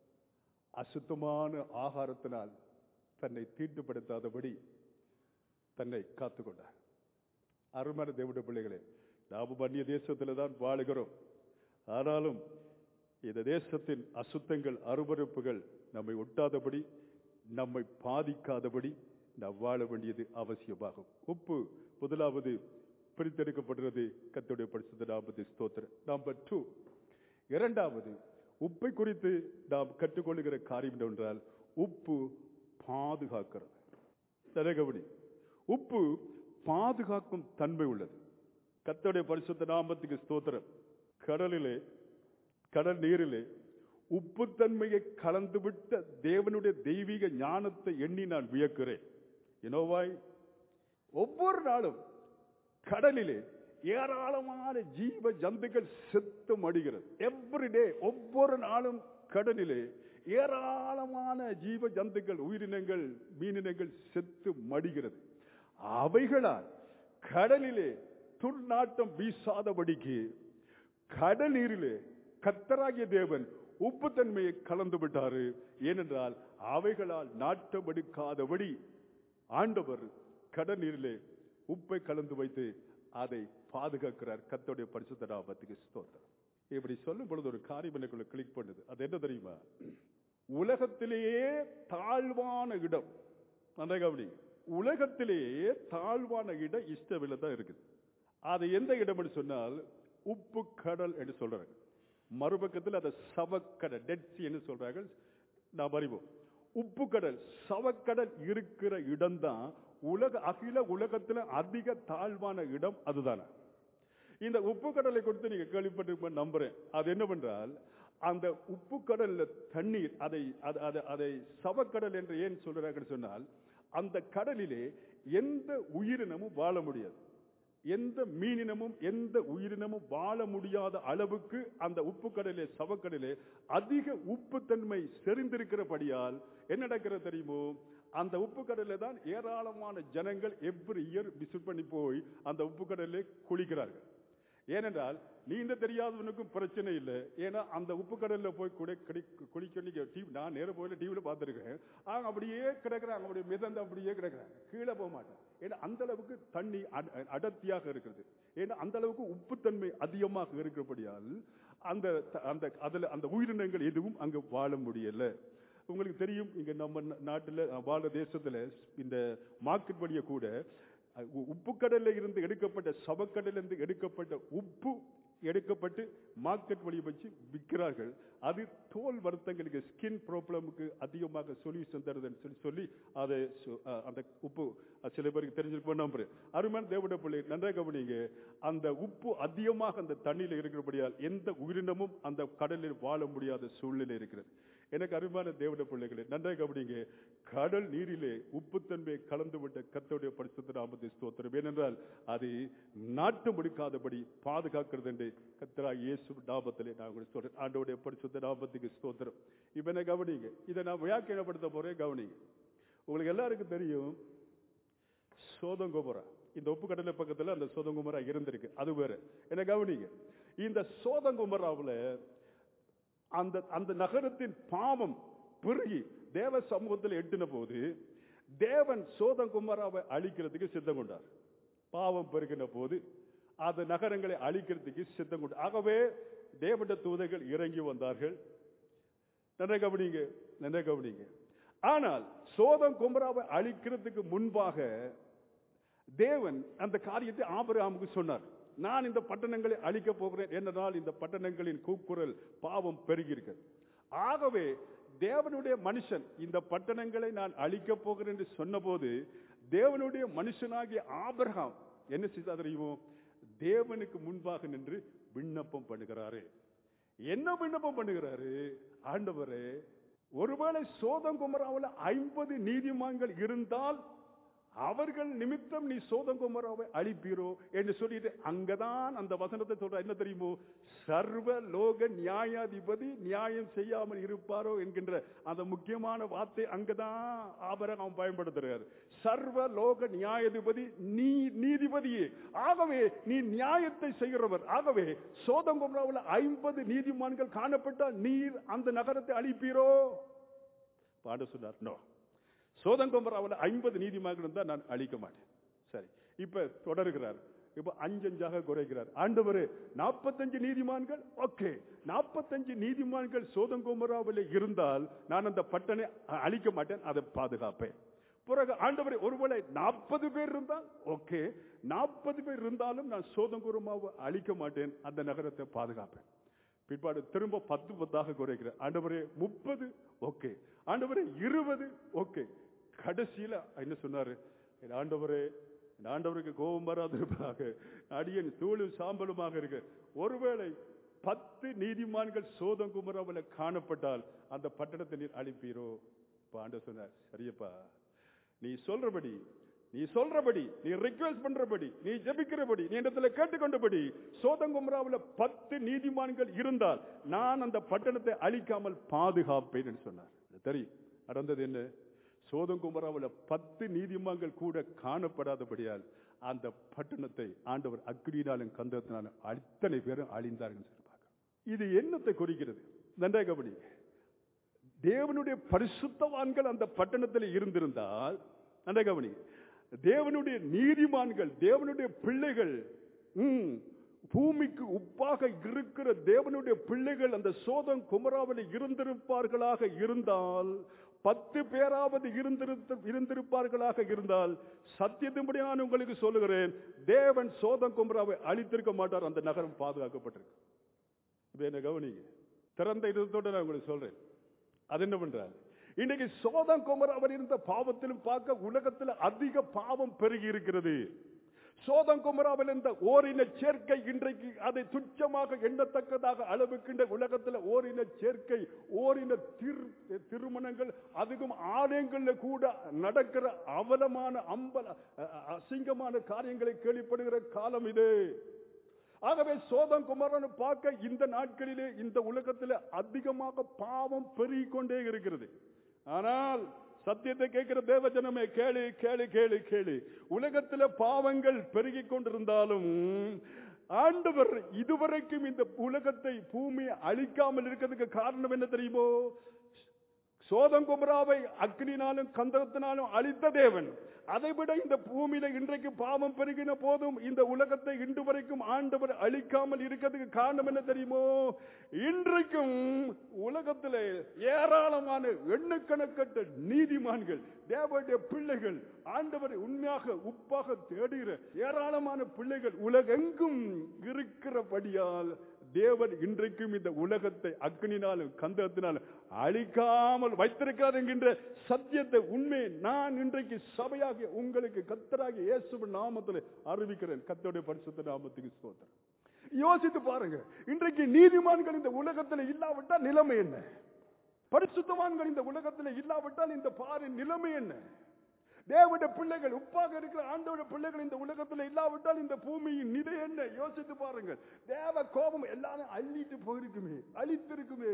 அசுத்தமான ஆகாரத்தினால் தன்னை தீட்டுப்படுத்தாதபடி தன்னை காத்துக்கொண்டார் அருமையான தேவனுடைய பிள்ளைகளே நாமும் அந்நிய தேசத்தில் தான் வாழுகிறோம் ஆனாலும் இந்த தேசத்தின் அசுத்தங்கள் அருவருப்புகள் நம்மை ஒட்டாதபடி நம்மை பாதிக்காதபடி நாம் வாழ வேண்டியது அவசியமாகும் உப்பு முதலாவது பிரித்தெடுக்கப்படுகிறது கத்துடைய பரிசுத்த நாமத்து ஸ்தோத்திரம் நம்பர் டூ இரண்டாவது உப்பை குறித்து நாம் கற்றுக்கொள்ளுகிற காரியம் என்னவென்றால் உப்பு பாதுகாக்கிறது தரகவடி உப்பு பாதுகாக்கும் தன்மை உள்ளது கத்தோடைய பரிசுத்த நாமத்துக்கு ஸ்தோத்திரம் கடலிலே கடல் நீரிலே உப்புத்தன்மையை கலந்துவிட்ட தேவனுடைய தெய்வீக ஞானத்தை எண்ணி நான் வியக்கிறேன் இனோவாய் ஒவ்வொரு நாளும் கடலிலே ஏராளமான ஜீவ ஜந்துக்கள் செத்து மடிகிறது எவ்ரிடே ஒவ்வொரு நாளும் கடலிலே ஏராளமான ஜீவ ஜந்துக்கள் உயிரினங்கள் மீனினங்கள் செத்து மடிகிறது அவைகளால் கடலிலே துர்நாட்டம் வீசாதபடிக்கு கடல் நீரிலே கத்தராகிய தேவன் உப்புத்தன்மையை கலந்து விட்டாரு ஏனென்றால் அவைகளால் நாட்டம் எடுக்காதபடி ஆண்டவர் கடல் நீரிலே உப்பை கலந்து வைத்து அதை பாதுகாக்கிறார் கத்தோடைய பரிசுத்த நாமத்துக்கு ஸ்தோத்திரம் இப்படி சொல்லும் பொழுது ஒரு காரியம் எனக்குள்ள கிளிக் பண்ணுது அது என்ன தெரியுமா உலகத்திலேயே தாழ்வான இடம் நல்லா கவனி உலகத்திலேயே தாழ்வான இடம் இஷ்டவில தான் இருக்குது அது எந்த இடம்னு சொன்னால் உப்பு கடல் என்று சொல்றாங்க மறுபக்கத்தில் அதை சவக்கடல் டெட் என்று சொல்றாங்க நாம் அறிவோம் உப்பு கடல் சவக்கடல் இருக்கிற இடம்தான் உலக அகில உலகத்துல அதிக தாழ்வான இடம் அதுதானே இந்த உப்பு கடலை கொடுத்து நீங்க கேள்விப்பட்டு நம்புறேன் அது என்னவென்றால் அந்த உப்பு கடல்ல தண்ணீர் அதை அது- அது- அதை சவக்கடல் என்று ஏன் சொல்றாங்கன்னு சொன்னால் அந்த கடலிலே எந்த உயிரினமும் வாழ முடியாது எந்த மீனினமும் எந்த உயிரினமும் வாழ முடியாத அளவுக்கு அந்த உப்பு கடலே சவக்கடலே அதிக உப்பு தன்மை செறிந்திருக்கிறபடியால் என்ன நடக்கிறது தெரியுமோ அந்த உப்பு கடல்ல தான் ஏராளமான ஜனங்கள் எவ்ரி இயர் விசிட் பண்ணி போய் அந்த உப்பு கடலிலே குளிக்கிறார்கள் ஏனென்றால் நீந்த தெரியாதவனுக்கும் பிரச்சனை இல்லை ஏன்னா அந்த உப்பு கடல்ல போய் குடி குடி குளிக்க நீங்க டிவி நான் நேர போயில டிவியில பார்த்துருக்கேன் அவங்க அப்படியே கிடக்குறாங்க அப்படியே மிதந்து அப்படியே கிடக்குறாங்க கீழே போக மாட்டாங்க ஏன்னா அந்த அளவுக்கு தண்ணி அட- அடர்த்தியாக இருக்கிறது ஏன்னா அந்த அளவுக்கு உப்புத்தன்மை அதிகமாக இருக்கிறபடியால் அந்த அந்த அதுல அந்த உயிரினங்கள் எதுவும் அங்க வாழ முடியல உங்களுக்கு தெரியும் இங்க நம்ம நா- நாட்டுல அஹ், வாழ தேசத்துல இந்த மார்க்கெட் வழிய கூட உ- உப்பு கடல்ல இருந்து எடுக்கப்பட்ட சவக்கடல்ல இருந்து எடுக்கப்பட்ட உப்பு எடுக்கப்பட்டு மார்க்கெட் வழி வச்சு விற்கிறார்கள் அது தோல் வருத்தங்களுக்கு ஸ்கின் ப்ராப்ளமுக்கு அதிகமாக சொல்யூஷன் தருதுன்னு சொல்லி சொல்லி அதை சு- அஹ் அந்த உப்பு அது சில பேருக்கு தெரிஞ்சிருக்கும் நம்புறேன் அருமையான தேவட பிள்ளை நன்றாக கவனிங்க அந்த உப்பு அதிகமாக அந்த தண்ணியில் இருக்கிறபடியால் எந்த உயிரினமும் அந்த கடலில் வாழ முடியாத சூழ்நிலை இருக்கிறது எனக்கு அருமையான தேவட பிள்ளைகளே நன்றாக கவனிங்க கடல் நீரிலே உப்புத்தன்மை கலந்து விட்ட கத்தோடைய பரிசுத்த நாமத்தை ஸ்தோத்திரம் ஏனென்றால் அது நாட்டு முடிக்காதபடி பாதுகாக்கிறது என்று கத்தரா இயேசு நாமத்திலே நான் உங்களுக்கு சொல்றேன் ஆண்டோடைய பரிசுத்த நாமத்துக்கு ஸ்தோத்திரம் இப்ப என்ன கவனிங்க இதை நான் வியாக்கியப்படுத்த போறேன் கவனிங்க உங்களுக்கு எல்லாருக்கும் தெரியும் சோதங்கோபுரா இந்த உப்பு கடலை பக்கத்துல அந்த சோதங்குமரா இருந்திருக்கு அது வேற என்ன கவனிங்க இந்த சோதங்குமராவுல அந்த அந்த நகரத்தின் பாவம் பெருகி தேவ சமூகத்தில் எட்டின போது தேவன் சோதங்குமராவை அழிக்கிறதுக்கு சித்தம் கொண்டார் பாவம் பெருகின போது அந்த நகரங்களை அழிக்கிறதுக்கு சித்தம் கொண்டார் ஆகவே தேவட தூதர்கள் இறங்கி வந்தார்கள் நன்றாக கவனிங்க நன்றாக கவனிங்க ஆனால் சோதம் குமராவை அழிக்கிறதுக்கு முன்பாக தேவன் அந்த காரியத்தை ஆபிரகாமுக்கு சொன்னார் நான் இந்த பட்டணங்களை அழிக்க போகிறேன் என்றால் இந்த பட்டணங்களின் கூக்குரல் பாவம் பெருகியிருக்கிறது ஆகவே தேவனுடைய மனுஷன் இந்த பட்டணங்களை நான் அழிக்க போகிறேன் என்று சொன்னபோது தேவனுடைய மனுஷனாகிய ஆபிரகாம் என்ன செய்தார் தெரியுமோ தேவனுக்கு முன்பாக நின்று விண்ணப்பம் பண்ணுகிறாரு என்ன விண்ணப்பம் பண்ணுகிறாரு ஆண்டவரே ஒருவேளை சோதங்குமராவில் ஐம்பது நீதிமான்கள் இருந்தால் அவர்கள் நிமித்தம் நீ சோதங்குமராவை அழிப்பீரோ என்று சொல்லிட்டு அங்கதான் அந்த வசனத்தை சொல்ற என்ன தெரியுமோ சர்வ லோக நியாயாதிபதி நியாயம் செய்யாமல் இருப்பாரோ என்கின்ற அந்த முக்கியமான வார்த்தை அங்கதான் ஆபரகம் பயன்படுத்துறாரு சர்வ லோக நியாயாதிபதி நீ நீதிபதியே ஆகவே நீ நியாயத்தை செய்கிறவர் ஆகவே சோதங்குமராவில் ஐம்பது நீதிமான்கள் காணப்பட்டால் நீர் அந்த நகரத்தை அழிப்பீரோ பாட சொன்னார் நோ சோதங்கம்பராவில் ஐம்பது நீதிமன்றம் இருந்தால் நான் அழிக்க மாட்டேன் சரி இப்ப தொடர்கிறார் இப்ப அஞ்சஞ்சாக குறைக்கிறார் ஆண்டவரே நாற்பத்தஞ்சு நீதிமான்கள் ஓகே நாற்பத்தஞ்சு நீதிமான்கள் சோதங்கோமராவில் இருந்தால் நான் அந்த பட்டனை அ- அழிக்க மாட்டேன் அதை பாதுகாப்பேன் பிறகு ஆண்டவரே ஒருவேளை நாற்பது பேர் இருந்தால் ஓகே நாற்பது பேர் இருந்தாலும் நான் சோதங்குரமாவை அழிக்க மாட்டேன் அந்த நகரத்தை பாதுகாப்பேன் பிற்பாடு திரும்ப பத்து பத்தாக குறைக்கிறேன் ஆண்டவரே முப்பது ஓகே ஆண்டவரே இருபது ஓகே கடைசியில என்ன சொன்னாரு என் ஆண்டவரே என் ஆண்டவருக்கு கோபம் வராதிருப்பதாக அடியன் தூளும் சாம்பலுமாக இருக்க ஒருவேளை பத்து நீதிமான்கள் சோதங்குமரவில் காணப்பட்டால் அந்த பட்டணத்தை நீர் அழிப்பீரோ இப்ப ஆண்டவர் சொன்னார் சரியப்பா நீ சொல்றபடி நீ சொல்றபடி நீ ரிக்வெஸ்ட் பண்றபடி நீ ஜெபிக்கிறபடி நீ இடத்துல கேட்டுக்கொண்டபடி சோதங்குமராவில் பத்து நீதிமான்கள் இருந்தால் நான் அந்த பட்டணத்தை அழிக்காமல் பாதுகாப்பேன் என்று சொன்னார் இது தெரியும் நடந்தது என்ன சோதங்குமராவில் பத்து நீதிமான்கள் கூட காணப்படாதபடியால் அந்த பட்டணத்தை ஆண்டவர் அக்னியினாலும் கந்தத்தினாலும் அத்தனை பேரும் அழிந்தார்கள் சொல்லி பார்க்கிறோம். இது என்னத்தை குறிக்கிறது நன்றாக கவனிங்க தேவனுடைய பரிசுத்தவான்கள் அந்த பட்டணத்தில் இருந்திருந்தால் நன்றாக கவனி தேவனுடைய நீதிமான்கள் தேவனுடைய பிள்ளைகள் ம், பூமிக்கு உப்பாக இருக்கிற தேவனுடைய பிள்ளைகள் அந்த சோதம் குமராவில் இருந்திருப்பார்களாக இருந்தால் பத்து பேராவது இருந்திருத்த இருந்திருப்பார்களாக இருந்தால் சத்தியத்தின்படி நான் உங்களுக்கு சொல்லுகிறேன் தேவன் சோதம் குமராவை அழித்திருக்க மாட்டார் அந்த நகரம் பாதுகாக்கப்பட்டிருக்கு இப்ப என்ன கவனிங்க திறந்த இதயத்தோட நான் உங்களுக்கு சொல்றேன் அது என்ன பண்றாரு இன்னைக்கு சோதம் குமராவில் இருந்த பாவத்திலும் பார்க்க உலகத்தில் அதிக பாவம் பெருகி இருக்கிறது சோதம் குமராவில் இருந்த ஓரின சேர்க்கை இன்றைக்கு அதை துச்சமாக எண்ணத்தக்கதாக அளவுக்கு இந்த உலகத்தில் ஓரின சேர்க்கை ஓரின திரு திருமணங்கள் அதுக்கும் ஆலயங்கள்ல கூட நடக்கிற அவலமான அம்பல அ- அ- அசிங்கமான காரியங்களை கேள்விப்படுகிற காலம் இது ஆகவே சோதம் குமாரன் பார்க்க இந்த நாட்களிலே இந்த உலகத்தில் அதிகமாக பாவம் பெருகிக் கொண்டே இருக்கிறது ஆனால் சத்தியத்தை கேட்கிற தேவஜனமே கேளு கேளு கேளு கேளு உலகத்தில் பாவங்கள் பெருகிக் கொண்டிருந்தாலும் ஆண்டவர் இதுவரைக்கும் இந்த உலகத்தை பூமியை அழிக்காமல் இருக்கிறதுக்கு காரணம் என்ன தெரியுமோ சோதங்குமராவை அக்னினாலும் கந்தகத்தினாலும் அழித்த தேவன் அதைவிட இந்த பூமியில இன்றைக்கு பாவம் பெருகின போதும் இந்த உலகத்தை இன்று வரைக்கும் ஆண்டவர் அழிக்காமல் இருக்கிறதுக்கு காரணம் என்ன தெரியுமோ இன்றைக்கும் உலகத்திலே ஏராளமான எண்ணுக்கணக்கற்ற நீதிமான்கள் தேவனுடைய பிள்ளைகள் ஆண்டவரை உண்மையாக உப்பாக தேடுகிற ஏராளமான பிள்ளைகள் உலகெங்கும் இருக்கிறபடியால் தேவன் இன்றைக்கும் இந்த உலகத்தை அக்னினாலும் கந்தத்தினாலும் அழிக்காமல் வைத்திருக்கிறார் என்கின்ற சத்தியத்தை உண்மை நான் இன்றைக்கு சபையாகிய உங்களுக்கு கத்தராகிய இயேசுவின் நாமத்தில் அறிவிக்கிறேன் கத்தருடைய பரிசுத்த நாமத்துக்கு ஸ்தோத்திரம் யோசித்து பாருங்க இன்றைக்கு நீதிமான்கள் இந்த உலகத்தில் இல்லாவிட்டால் நிலைமை என்ன பரிசுத்தவான்கள் இந்த உலகத்தில் இல்லாவிட்டால் இந்த பாரின் நிலைமை என்ன தேவனுடைய பிள்ளைகள் உப்பாக இருக்கிற ஆண்டோட பிள்ளைகள் இந்த உலகத்தில் இல்லாவிட்டால் இந்த பூமியின் நிலை என்ன யோசித்து பாருங்கள் தேவ கோபம் எல்லாரும் அள்ளிட்டு போயிருக்குமே அழித்திருக்குமே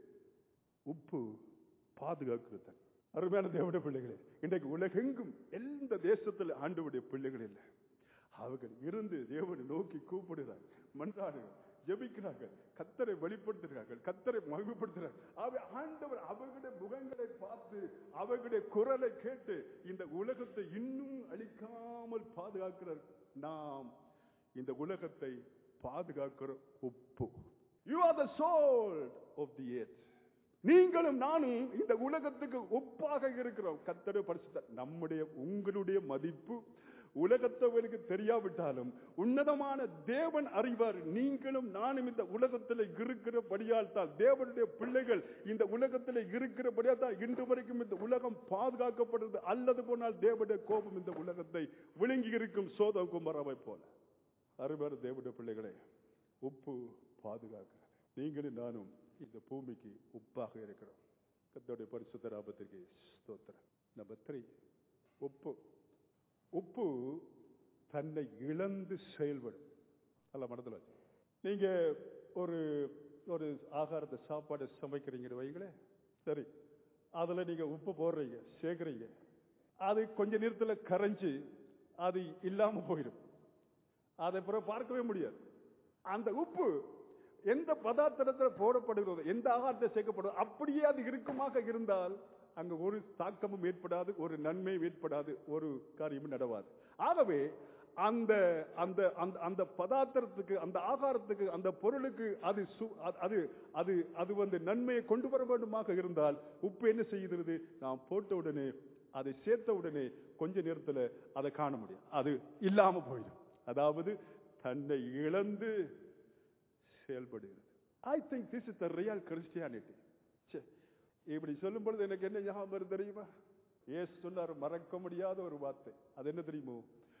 உப்பு பாதுகாக்கிறது அருமையான தேவனுடைய பிள்ளைகளே இன்றைக்கு உலகெங்கும் எந்த தேசத்தில் ஆண்டவுடைய பிள்ளைகள் இல்லை அவர்கள் இருந்து தேவனை நோக்கி கூப்பிடுகிறார் மன்றாடுகிறார் ஜெபிக்கிறார்கள் கத்தரை வெளிப்படுத்துகிறார்கள் கத்தரை மகிமைப்படுத்துகிறார்கள் அவை ஆண்டவர் அவர்களுடைய முகங்களை பார்த்து அவர்களுடைய குரலை கேட்டு இந்த உலகத்தை இன்னும் அழிக்காமல் பாதுகாக்கிறார் நாம் இந்த உலகத்தை பாதுகாக்கிற உப்பு you are the salt of the earth நீங்களும் நானும் இந்த உலகத்துக்கு ஒப்பாக இருக்கிறோம் கத்தரை பரிசுத்த நம்முடைய உங்களுடைய மதிப்பு உலகத்தவருக்கு தெரியாவிட்டாலும் உன்னதமான தேவன் அறிவார் நீங்களும் நானும் இந்த உலகத்தில் இருக்கிறபடியால் தான் தேவனுடைய பிள்ளைகள் இந்த உலகத்தில் இருக்கிறபடியால் தான் இன்று வரைக்கும் இந்த உலகம் பாதுகாக்கப்படுறது அல்லது போனால் தேவனுடைய கோபம் இந்த உலகத்தை விழுங்கி இருக்கும் சோதம் குமரவை போல அருமையான தேவனுடைய பிள்ளைகளே உப்பு பாதுகாக்கிறது நீங்களும் நானும் இந்த பூமிக்கு உப்பாக இருக்கிறோம் கத்தோடைய பரிசுத்த ராபத்திற்கு ஸ்தோத்திரம் நம்பர் த்ரீ உப்பு உப்பு தன்னை இழந்து செயல்படும் நல்ல மனதில் வச்சு நீங்க ஒரு ஒரு ஆகாரத்தை சாப்பாடு சமைக்கிறீங்க வைங்களே சரி அதுல நீங்க உப்பு போடுறீங்க சேர்க்குறீங்க அது கொஞ்ச நேரத்தில் கரைஞ்சு அது இல்லாம போயிடும் அதை பிறகு பார்க்கவே முடியாது அந்த உப்பு எந்த பதார்த்தத்தில் போடப்படுகிறதோ எந்த ஆகாரத்தை சேர்க்கப்படுதோ அப்படியே அது இருக்குமாக இருந்தால் அங்க ஒரு தாக்கமும் ஏற்படாது ஒரு நன்மையும் ஏற்படாது ஒரு காரியமும் நடவாது ஆகவே அந்த அந்த அந்த அந்த பதார்த்தத்துக்கு அந்த ஆகாரத்துக்கு அந்த பொருளுக்கு அது சு- அது- அது அது அது வந்து நன்மையை கொண்டு வர வேண்டுமாக இருந்தால் உப்பு என்ன செய்கிறது நாம் போட்ட உடனே அதை சேர்த்த உடனே கொஞ்ச நேரத்துல அதை காண முடியும் அது இல்லாம போயிடும் அதாவது தன்னை இழந்து செயல்படுகிறது I think this is the real Christianity இப்படி சொல்லும் பொழுது எனக்கு என்ன ஞாபகம் வருது தெரியுமா ஏசு சொன்னார் மறக்க முடியாத ஒரு வார்த்தை அது என்ன தெரியுமோ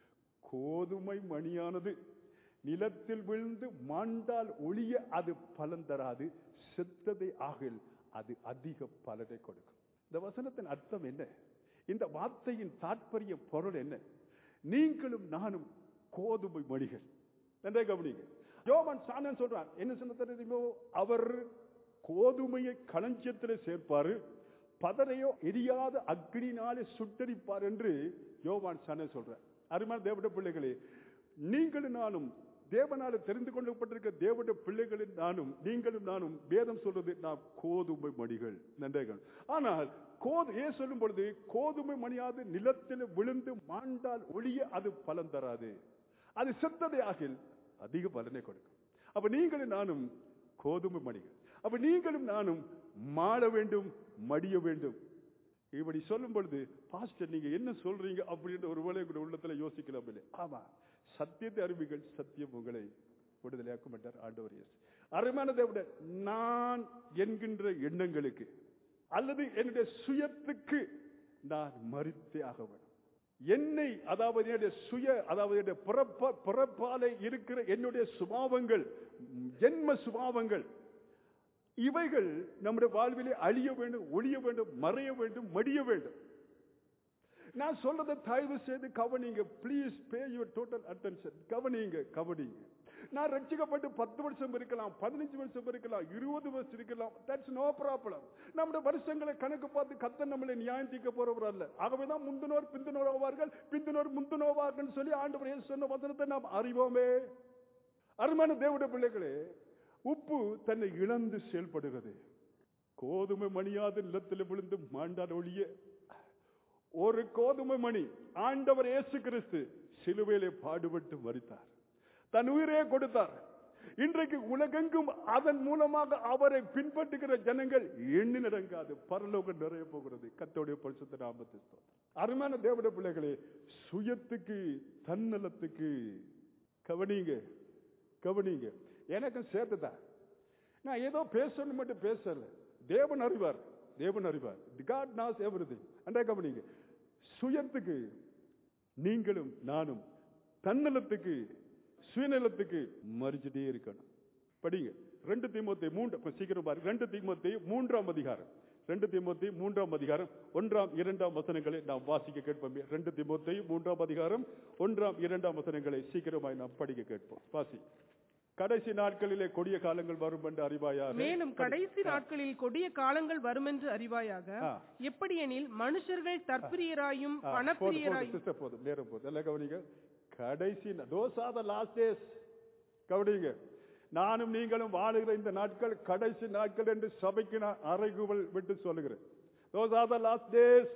கோதுமை மணியானது நிலத்தில் விழுந்து மாண்டால் ஒளிய அது பலன் தராது செத்ததை ஆகில் அது அதிக பலனை கொடுக்கும் இந்த வசனத்தின் அர்த்தம் என்ன இந்த வார்த்தையின் தாற்பரிய பொருள் என்ன நீங்களும் நானும் கோதுமை மணிகள் நன்றே கவனிங்க யோவான் சாணன் சொல்றான் என்ன சொன்ன தெரியுமோ அவர் கோதுமையை களஞ்சியத்தில் சேர்ப்பாரு பதரையோ எரியாத அக்னினாலே சுட்டரிப்பார் என்று யோவான் சாணன் சொல்றார் அருமையான தேவட பிள்ளைகளே நீங்களும் நானும் தேவனால தெரிந்து கொள்ளப்பட்டிருக்க தேவட பிள்ளைகளின் நானும் நீங்களும் நானும் வேதம் சொல்றது நாம் கோதுமை மணிகள் நன்றைகள் ஆனால் கோது ஏன் சொல்லும் பொழுது கோதுமை மணியாது நிலத்தில் விழுந்து மாண்டால் ஒளிய அது பலன் தராது அது செத்ததை ஆகில் அதிக பலனை கொடுக்கும் அப்ப நீங்களும் நானும் கோதுமை மணிகள் அப்ப நீங்களும் நானும் மாள வேண்டும் மடிய வேண்டும் இப்படி சொல்லும் பொழுது பாஸ்டர் நீங்க என்ன சொல்றீங்க அப்படின்ற ஒரு வேலை கூட உள்ளத்துல யோசிக்கலாம் இல்லை ஆமா சத்தியத்தை அறிவிகள் சத்தியம் உங்களை விடுதலையாக்க மாட்டார் ஆண்டவர் இயேசு அருமையானதை விட நான் என்கின்ற எண்ணங்களுக்கு அல்லது என்னுடைய சுயத்துக்கு நான் மறித்தே ஆக வேண்டும் என்னை அதாவது என்னுடைய சுய அதாவது என்னுடைய பிறப்ப பிறப்பாலே இருக்கிற என்னுடைய சுபாவங்கள் ஜென்ம சுபாவங்கள் இவைகள் நம்முடைய வாழ்விலே அழிய வேண்டும் ஒழிய வேண்டும் மறைய வேண்டும் மடிய வேண்டும் நான் சொல்றதை தயவு செய்து கவனிங்க please pay your total attention கவனிங்க கவனிங்க நான் ரட்சிக்கப்பட்டு பத்து வருஷம் இருக்கலாம் பதினஞ்சு வருஷம் இருக்கலாம் இருபது வருஷம் இருக்கலாம் தட்ஸ் நோ ப்ராப்ளம் நம்முடைய வருஷங்களை கணக்கு பார்த்து கத்த நம்மளை நியாயம் தீர்க்க போறவர் அல்ல ஆகவேதான் முந்தினோர் பிந்தினோர் ஆவார்கள் பிந்தினோர் முந்தினோவார்கள் சொல்லி ஆண்டவர் இயேசு சொன்ன வசனத்தை நாம் அறிவோமே அருமையான தேவடைய பிள்ளைகளே உப்பு தன்னை இழந்து செயல்படுகிறது கோதுமை மணியாத நிலத்தில் விழுந்து மாண்டால் ஒழிய ஒரு கோதுமை மணி ஆண்டவர் இயேசு கிறிஸ்து சிலுவையிலே பாடுபட்டு மறித்தார் தன் உயிரே கொடுத்தார் இன்றைக்கு உலகெங்கும் அதன் மூலமாக அவரை பின்பற்றுகிற ஜனங்கள் எண்ணி நடங்காது பரலோகம் நிறைய போகிறது கத்தோடைய பரிசுத்த நாமத்தை ஸ்தோத்திரம். அருமையான தேவட பிள்ளைகளே சுயத்துக்கு தன்னலத்துக்கு கவனிங்க கவனிங்க எனக்கும் சேர்த்துதான் நான் ஏதோ பேசணும் மட்டும் பேசல தேவன் அறிவார் தேவன் அறிவார் காட் நாஸ் எவ்ரிதிங் அண்டா கவனிங்க சுயத்துக்கு நீங்களும் நானும் தன்னலத்துக்கு சுயநலத்துக்கு மறிச்சுட்டே இருக்கணும் படிங்க ரெண்டு தீமோத்தை மூன்று கொஞ்சம் சீக்கிரம் பாருங்க ரெண்டு தீமோத்தை மூன்றாம் அதிகாரம் ரெண்டு தீமோத்தி மூன்றாம் அதிகாரம் ஒன்றாம் இரண்டாம் வசனங்களை நாம் வாசிக்க கேட்போம் ரெண்டு தீமோத்தை மூன்றாம் அதிகாரம் ஒன்றாம் இரண்டாம் வசனங்களை சீக்கிரமாய் நாம் படிக்க கேட்போம் வாசி கடைசி நாட்களிலே கொடிய காலங்கள் வரும் என்று அறிவாயாக
மேலும் கடைசி நாட்களில் கொடிய காலங்கள் வருமென்று அறிவாயாக
ஆ.
எப்படியெனில் மனுஷர்கள் தற்பிரியராயும்
ஆ, போதும், போதும்,
பணப்பிரியராயும்
sister, போதும் நேரம் போதும் எல்லாம் கவனிங்க கடைசி those are the last days கவனிங்க நானும் நீங்களும் வாழுகிற இந்த நாட்கள் கடைசி நாட்கள் என்று சபைக்கு நான் அறைகூவல் விட்டு சொல்லுகிறேன் those are the last days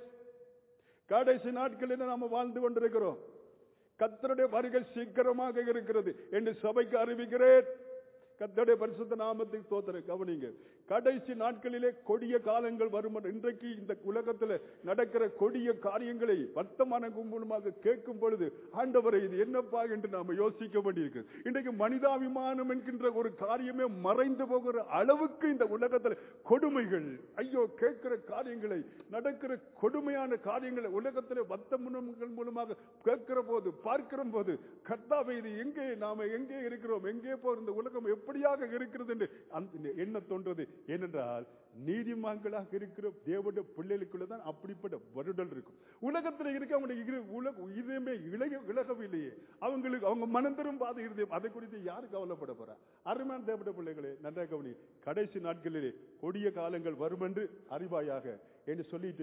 கடைசி நாட்களில் நாம வாழ்ந்து கொண்டிருக்கிறோம் கத்தருடைய வருகை சீக்கிரமாக இருக்கிறது என்று சபைக்கு அறிவிக்கிறேன் கத்தருடைய பரிசுத்த நாமத்தை தோத்தர கவனிங்க கடைசி நாட்களிலே கொடிய காலங்கள் வரும் என்று இன்றைக்கு இந்த உலகத்தில் நடக்கிற கொடிய காரியங்களை வர்த்தமான மூலமாக கேட்கும் பொழுது ஆண்டவரை இது என்னப்பா என்று நாம யோசிக்க வேண்டியிருக்கு இன்றைக்கு மனிதாபிமானம் என்கின்ற ஒரு காரியமே மறைந்து போகிற அளவுக்கு இந்த உலகத்தில் கொடுமைகள் ஐயோ கேட்கிற காரியங்களை நடக்கிற கொடுமையான காரியங்களை உலகத்தில் வர்த்தமானங்கள் மூலமாக கேட்கிற போது பார்க்கிற போது கர்த்தாவை இது எங்கே நாம எங்கே இருக்கிறோம் எங்கே போகிற இந்த உலகம் எப்படியாக இருக்கிறது என்று அந்த எண்ண தோன்றது ஏனென்றால் நீதிமான்களாக இருக்கிற தேவனுடைய பிள்ளைகளுக்குள்ள தான் அப்படிப்பட்ட வருடல் இருக்கும் உலகத்தில் இருக்க அவங்களுடைய இரு- உலக இதயமே இளைய விலகவில்லையே அவங்களுக்கு அவங்க மனம் திரும்பாத இருதயம் அதை குறித்து யாரு கவலைப்பட போறா அருமையான தேவனுடைய பிள்ளைகளே நன்றா கவனி கடைசி நாட்களிலே கொடிய காலங்கள் வரும் என்று அறிவாயாக என்று சொல்லிட்டு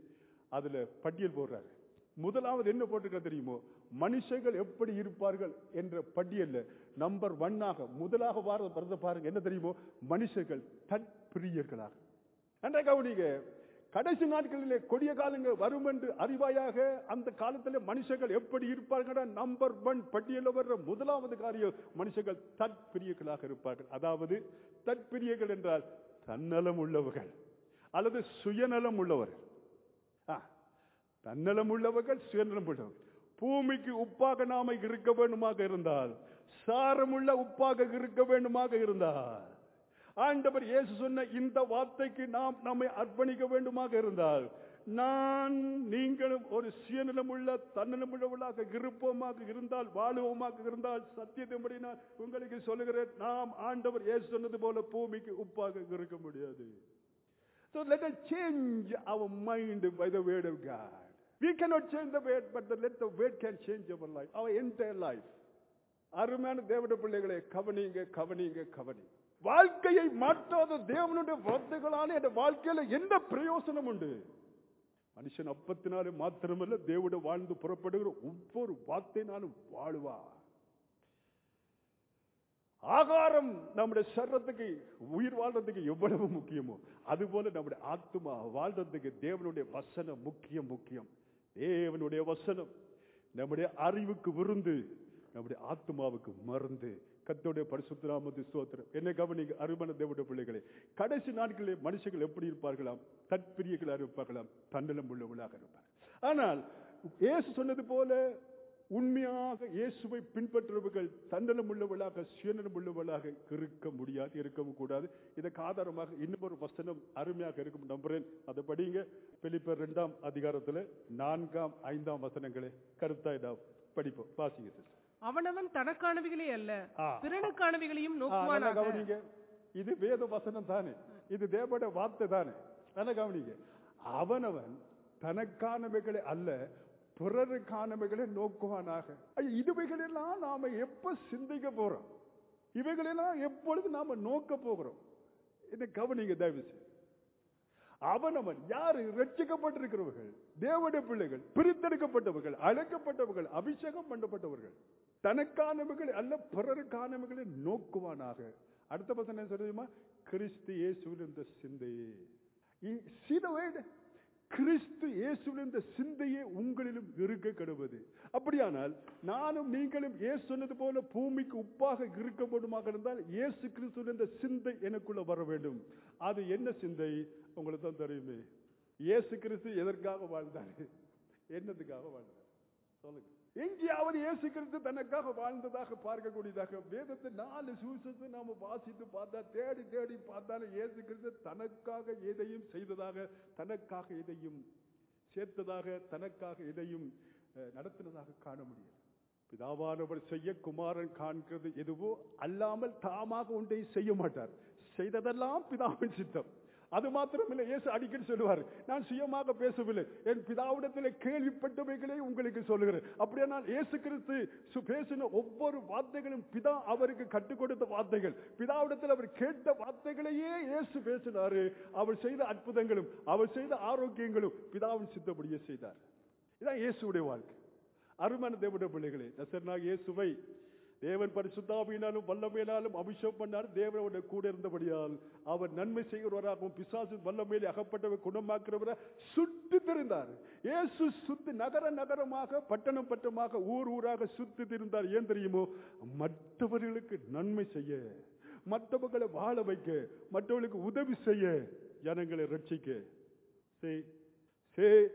அதுல பட்டியல் போடுறாரு முதலாவது என்ன போட்டிருக்க தெரியுமோ மனுஷர்கள் எப்படி இருப்பார்கள் என்ற பட்டியல்ல நம்பர் ஒன்னாக முதலாக வார வரத பாருங்க என்ன தெரியுமோ மனுஷர்கள் தற்பிரியர்களாக நன்றா கவனிங்க கடைசி நாட்களிலே கொடிய காலங்கள் வரும் என்று அறிவாயாக அந்த காலத்திலே மனுஷர்கள் எப்படி இருப்பார்கள் நம்பர் ஒன் பட்டியலில் வர்ற முதலாவது காரியம் மனுஷர்கள் தற்பிரியர்களாக இருப்பார்கள் அதாவது தற்பிரியர்கள் என்றால் தன்னலம் உள்ளவர்கள் அல்லது சுயநலம் உள்ளவர்கள் ஆ, தன்னலம் உள்ளவர்கள் சுயநலம் உள்ளவர்கள் பூமிக்கு உப்பாக நாம இருக்க வேண்டுமாக இருந்தால் சாரமுள்ள உப்பாக இருக்க வேண்டுமாக இருந்தால் ஆண்டவர் இயேசு சொன்ன இந்த வார்த்தைக்கு நாம் நம்மை அர்ப்பணிக்க வேண்டுமாக இருந்தால் நான் நீங்களும் ஒரு சுயநலமுள்ள தன்னலமுள்ளவர்களாக இருப்போமாக இருந்தால் வாழுவோமாக இருந்தால் சத்தியத்தின்படி நான் உங்களுக்கு சொல்லுகிறேன் நாம் ஆண்டவர் இயேசு சொன்னது போல பூமிக்கு உப்பாக இருக்க முடியாது So let us change our mind by the word of God. We cannot change the word, but the, let the word can change our life, our entire life. அருமையான தேவனுடைய பிள்ளைகளே கவனிங்க கவனிங்க கவனி வாழ்க்கையை மாற்றாத தேவனுடைய வார்த்தைகளான என் வாழ்க்கையில என்ன பிரயோசனம் உண்டு மனுஷன் அப்பத்தினாலே மாத்திரமல்ல தேவனுடைய வாழ்ந்து புறப்படுகிற ஒவ்வொரு வார்த்தையினாலும் வாழுவா ஆகாரம் நம்முடைய சரத்துக்கு உயிர் வாழ்றதுக்கு எவ்வளவு முக்கியமோ அதுபோல நம்முடைய ஆத்மா வாழ்றதுக்கு தேவனுடைய வசனம் முக்கியம் முக்கியம் தேவனுடைய வசனம் நம்முடைய அறிவுக்கு விருந்து நம்முடைய ஆத்மாவுக்கு மருந்து கத்தோடைய பரிசுத்த நாமத்து ஸ்தோத்திரம் என்ன கவனிங்க அருமன தேவனுடைய பிள்ளைகளே கடைசி நாட்களிலே மனுஷர்கள் எப்படி இருப்பார்களாம் தற்பிரியர்களாக இருப்பார்களாம் தன்னலம் உள்ளவர்களாக இருப்பார் ஆனால் இயேசு சொன்னது போல உண்மையாக இயேசுவை பின்பற்றுபவர்கள் தன்னலம் உள்ளவர்களாக சுயநலம் உள்ளவர்களாக இருக்க முடியாது இருக்கவும் கூடாது இதற்கு ஆதாரமாக இன்னொரு வசனம் அருமையாக இருக்கும் நம்புறேன் அதை படிங்க பிலிப்பர் இரண்டாம் அதிகாரத்துல நான்காம் ஐந்தாம் வசனங்களை கருத்தாய் நாம் படிப்போம் வாசிங்க sister.
அவனவன் தனக்கானவைகளே அல்ல
ஆ.
பிறனுக்கானவைகளையும்
ஆ, நல்லா
நோக்குவானாக
கவனிங்க இது வேத வசனம் தானே இது தேவட வார்த்தை தானே நல்லா கவனிங்க அவனவன் தனக்கானவைகளை அல்ல பிறருக்கானவைகளை நோக்குவானாக ஐயா, இதுவைகளெல்லாம் நாம எப்ப சிந்திக்க போறோம் இவைகளெல்லாம் எப்பொழுது நாம நோக்க போகிறோம் இதை கவனிங்க தயவு செய்து அவனவன் யாரு ரட்சிக்கப்பட்டிருக்கிறவர்கள் தேவனுடைய பிள்ளைகள் பிரித்தெடுக்கப்பட்டவர்கள் அழைக்கப்பட்டவர்கள் அபிஷேகம் பண்ணப்பட்டவர்கள் தனக்கானவர்கள் அல்ல பிறருக்கானவர்களை நோக்குவானாக அடுத்த பசங்க என்ன சொல்லுமா கிறிஸ்து இயேசுவில் இந்த சிந்தையே See the word? கிறிஸ்து இயேசுவின் இந்த சிந்தையே உங்களிலும் இருக்க கெடுவது அப்படியானால் நானும் நீங்களும் இயேசு சொன்னது போல பூமிக்கு உப்பாக இருக்கப்படுமாக இருந்தால் இயேசு கிறிஸ்துவின் இந்த சிந்தை எனக்குள்ள வர வேண்டும் அது என்ன சிந்தை உங்களுக்கு தான் தெரியுமே இயேசு கிறிஸ்து எதற்காக வாழ்ந்தாரு என்னதுக்காக வாழ்ந்தார் சொல்லுங்க எங்கேயாவது இயேசு கிறிஸ்து தனக்காக வாழ்ந்ததாக பார்க்கக்கூடியதாக வேதத்தை நாலு சூசத்தை நாம வாசித்து பார்த்தா தேடி தேடி பார்த்தாலும் இயேசு கிறிஸ்து தனக்காக எதையும் செய்ததாக தனக்காக எதையும் சேர்த்ததாக தனக்காக எதையும் அஹ், நடத்தினதாக காண முடியாது பிதாவானவர் செய்ய குமாரன் காண்கிறது எதுவோ அல்லாமல் தாமாக ஒன்றை செய்ய மாட்டார் செய்ததெல்லாம் பிதாவின் சித்தம் அது மாத்திரமில்லை இயேசு அடிக்கடி சொல்லுவார் நான் சுயமாக பேசவில்லை என் பிதாவிடத்தில் கேள்விப்பட்டவைகளை உங்களுக்கு சொல்லுகிறேன் அப்படியே நான் இயேசு கிறிஸ்து சு- பேசின ஒவ்வொரு வார்த்தைகளும் பிதா அவருக்கு கற்றுக் கொடுத்த வார்த்தைகள் பிதாவிடத்தில் அவர் கேட்ட வார்த்தைகளையே இயேசு பேசினாரு அவர் செய்த அற்புதங்களும் அவர் செய்த ஆரோக்கியங்களும் பிதாவின் சித்தப்படியே செய்தார் இதான் இயேசுடைய வாழ்க்கை அருமையான தேவனுடைய பிள்ளைகளே நசர்னாக இயேசுவை தேவன் பரிசுத்தாவியினாலும் வல்லமையினாலும் அபிஷேகம் பண்ணார் தேவனோட கூட இருந்தபடியால் அவர் நன்மை செய்கிறவராகவும் பிசாசு வல்லமையிலே அகப்பட்டவர் குணமாக்குறவரா சுட்டு திரிந்தார் இயேசு சுத்து நகர நகரமாக பட்டணம் பட்டமாக ஊர் ஊராக சுத்தி திரிந்தார் ஏன் தெரியுமோ மற்றவர்களுக்கு நன்மை செய்ய மற்றவர்களை வாழ வைக்க மற்றவர்களுக்கு உதவி செய்ய ஜனங்களை ரட்சிக்க செய் செய்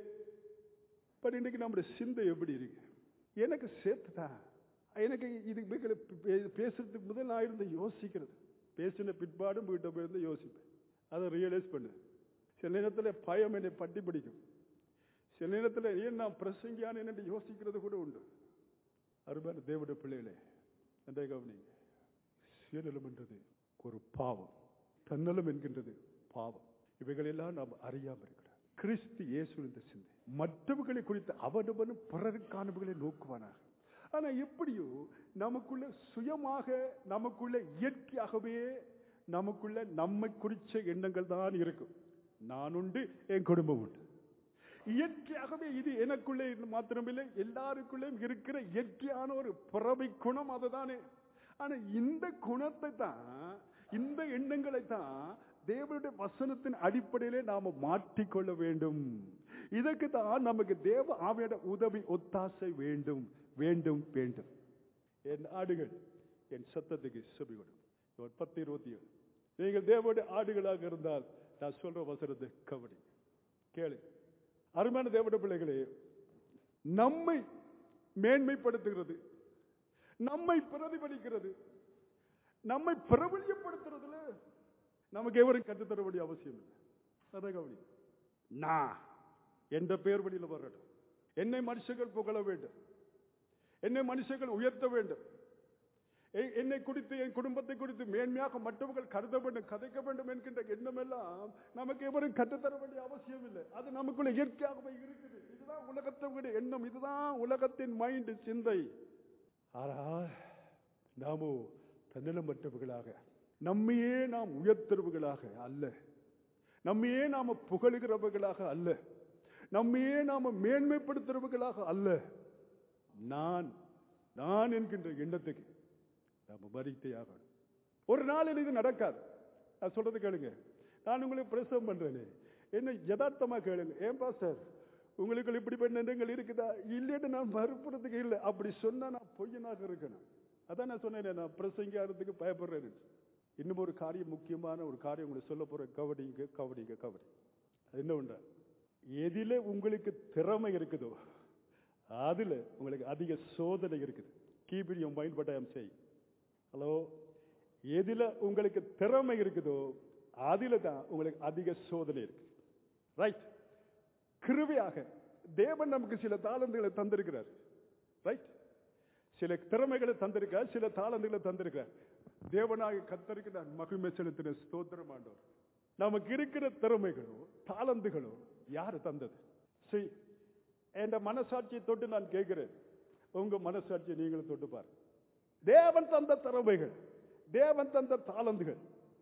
பட் இன்னைக்கு நம்முடைய சிந்தை எப்படி இருக்கு எனக்கு சேர்த்துதான் எனக்கு இது இவைகளை பே- பேசுறதுக்கு முதல் நான் இருந்து யோசிக்கிறது பேசின பிற்பாடும் வீட்டை போயிருந்து யோசிப்பேன் அதை ரியலைஸ் பண்ணு சில நேரத்தில் பயம் என்னை பட்டி பிடிக்கும் சில நேரத்தில் ஏன் நான் பிரசங்கியானேன் என்று யோசிக்கிறது கூட உண்டு அருமையான தேவனுடைய பிள்ளைகளே நன்றை கவனிங்க சுயநலம் என்றது ஒரு பாவம் தன்னலம் என்கின்றது பாவம் இவைகளெல்லாம் நாம் அறியாமல் இருக்கிறோம் கிறிஸ்து இயேசு இந்த சிந்தை மற்றவர்களை குறித்து அவனவனும் பிறருக்கானவர்களை நோக்குவானாக ஆனா எப்படியோ நமக்குள்ள சுயமாக நமக்குள்ள இயற்கையாகவே நமக்குள்ள நம்மை குறிச்ச எண்ணங்கள் தான் இருக்கும் நான் உண்டு என் குடும்பம் உண்டு இயற்கையாகவே இது எனக்குள்ளே இது மாத்திரமில்லை எல்லாருக்குள்ளேயும் இருக்கிற இயற்கையான ஒரு பிறவை குணம் அதுதானே ஆனா இந்த குணத்தை தான் இந்த எண்ணங்களை தான் தேவனுடைய வசனத்தின் அடிப்படையிலே நாம மாற்றிக்கொள்ள வேண்டும் இதற்கு தான் நமக்கு தேவ ஆவியோட உதவி ஒத்தாசை வேண்டும் வேண்டும் வேண்டும் என் ஆடுகள் என் சத்தத்துக்கு செவி கொடும் ஒரு பத்து இருபத்தி ஏழு நீங்கள் தேவனுடைய ஆடுகளாக இருந்தால் நான் சொல்ற வசனத்தை கவனி கேளு அருமையான தேவனுடைய பிள்ளைகளே நம்மை மேன்மைப்படுத்துகிறது நம்மை பிரதிபலிக்கிறது நம்மை பிரபல்யப்படுத்துறதுல நமக்கு எவரும் கற்றுத்தர வேண்டிய அவசியம் இல்லை அதை கவனி நான் என்ற பேர் வழியில் வரட்டும் என்னை மனுஷர்கள் புகழ வேண்டும் என்னை மனுஷர்கள் உயர்த்த வேண்டும் எ- என்னை குறித்து என் குடும்பத்தை குறித்து மேன்மையாக மற்றவர்கள் கருத வேண்டும் கதைக்க வேண்டும் என்கின்ற எண்ணம் எல்லாம் நமக்கு எவரும் கற்றுத்தர வேண்டிய அவசியம் இல்லை அது நமக்குள்ள இயற்கையாகவே இருக்குது இதுதான் உலகத்தினுடைய எண்ணம் இதுதான் உலகத்தின் மைண்ட் சிந்தை ஆனால் நாமோ தன்னலமற்றவர்களாக நம்மையே நாம் உயர்த்துறவர்களாக அல்ல நம்மையே நாம புகழுகிறவர்களாக அல்ல நம்மையே நாம மேன்மைப்படுத்துறவர்களாக அல்ல நான் நான் என்கின்ற எண்ணத்துக்கு நாம மறித்தே ஆகணும் ஒரு நாளில் இது நடக்காது நான் சொல்றது கேளுங்க நான் உங்களுக்கு பிரசவம் பண்றேனே என்ன யதார்த்தமா கேளுங்க ஏன் பாஸ்டர் உங்களுக்கு இப்படிப்பட்ட எண்ணங்கள் இருக்குதா இல்லைன்னு நான் மறுப்புறதுக்கு இல்லை அப்படி சொன்னா நான் பொய்யனாக இருக்கணும் அதான் நான் சொன்னேன் நான் பிரசங்காரத்துக்கு பயப்படுறேன் இன்னும் ஒரு காரியம் முக்கியமான ஒரு காரியம் உங்களுக்கு சொல்ல போற கவனிங்க கவனிங்க கவனி அது என்ன உண்டா எதில உங்களுக்கு திறமை இருக்குதோ அதுல உங்களுக்கு அதிக சோதனை இருக்குது keep in your mind but I am saying hello எதில உங்களுக்கு திறமை இருக்குதோ அதில தான் உங்களுக்கு அதிக சோதனை இருக்கு ரைட் கிருவையாக தேவன் நமக்கு சில தாளந்துகளை தந்திருக்கிறார் ரைட் சில திறமைகளை தந்திருக்கார் சில தாளந்துகளை தந்திருக்கார் தேவனாக கத்தருக்கு நான் மகிமை செலுத்தின ஸ்தோத்திரம் ஆண்டவர் நமக்கு இருக்கிற திறமைகளோ தாளந்துகளோ யாரு தந்தது சரி என் மனசாட்சியை தொட்டு நான் கேட்கிறேன் உங்க மனசாட்சியை நீங்களும் தொட்டு பாருங்க தேவன் தந்த திறமைகள் தேவன் தந்த தாளந்துகள்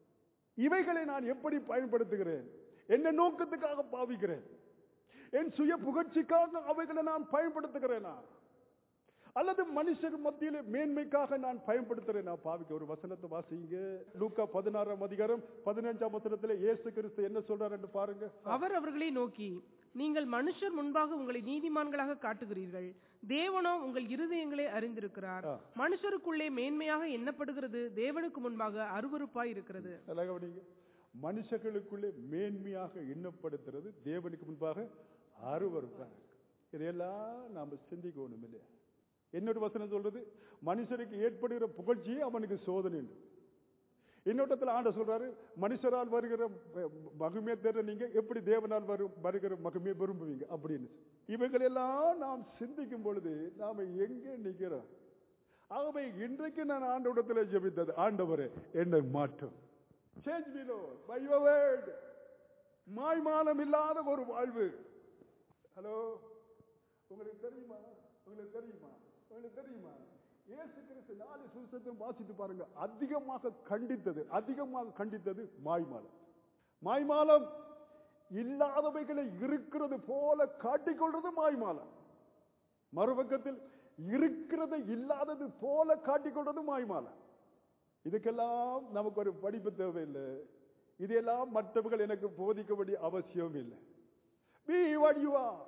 இவைகளை நான் எப்படி பயன்படுத்துகிறேன் என்ன நோக்கத்துக்காக பாவிக்கிறேன் என் சுய புகழ்ச்சிக்காக அவைகளை நான் பயன்படுத்துகிறேனா அல்லது மனுஷர் மத்தியிலே மேன்மைக்காக நான் பயன்படுத்துறேன் நான் பாவிக்க ஒரு வசனத்தை வாசிங்க லூக்கா பதினாறாம் அதிகாரம் பதினஞ்சாம் வசனத்துல இயேசு கிறிஸ்து என்ன சொல்றாரு என்று பாருங்க
அவர் அவர்களை நோக்கி நீங்கள் மனுஷர் முன்பாக உங்களை நீதிமான்களாக காட்டுகிறீர்கள் தேவனோ உங்கள் இருதயங்களை அறிந்திருக்கிறார்
ஆ.
மனுஷருக்குள்ளே மேன்மையாக எண்ணப்படுகிறது தேவனுக்கு முன்பாக அருவருப்பாய் இருக்கிறது
நல்லா கவனிங்க மனுஷர்களுக்குள்ளே மேன்மையாக எண்ணப்படுத்துறது தேவனுக்கு முன்பாக அருவருப்பாக இருக்கு இதையெல்லாம் நாம சிந்திக்கணும் இல்லையா என்னோட வசனம் சொல்றது மனுஷருக்கு ஏற்படுகிற புகழ்ச்சியே அவனுக்கு சோதனை உண்டு. இன்னொட்டத்தில் ஆண்ட சொல்றாரு மனுஷரால் வருகிற மகிமையை தேட நீங்க எப்படி தேவனால் வரும் வருகிற மகிமையை விரும்புவீங்க அப்படின்னு இவைகளெல்லாம் நாம் சிந்திக்கும் பொழுது நாம எங்கே நிக்கிறோம் ஆகவே இன்றைக்கு நான் ஆண்டவரிடத்தில் ஜெபித்தது ஆண்டவரே என்னை மாற்றும் change me Lord by your word மாய்மானம் இல்லாத ஒரு வாழ்வு ஹலோ உங்களுக்கு தெரியுமா உங்களுக்கு தெரியுமா உங்களுக்கு தெரியுமா இயேசு கிறிஸ்து நாலு சுவிசேஷத்தையும் வாசித்து பாருங்க அதிகமாக கண்டித்தது அதிகமாக கண்டித்தது மாய்மாலம் மாய்மாலம் இல்லாதவைகளை இருக்கிறது போல காட்டிக்கொள்றது மாய்மாலம் மறுபக்கத்தில் இருக்கிறது இல்லாதது போல காட்டிக்கொள்றது மாய்மாலம் இதுக்கெல்லாம் நமக்கு ஒரு படிப்பு தேவையில்லை இதெல்லாம் மற்றவர்கள் எனக்கு போதிக்க வேண்டிய அவசியம் இல்லை Be what you are.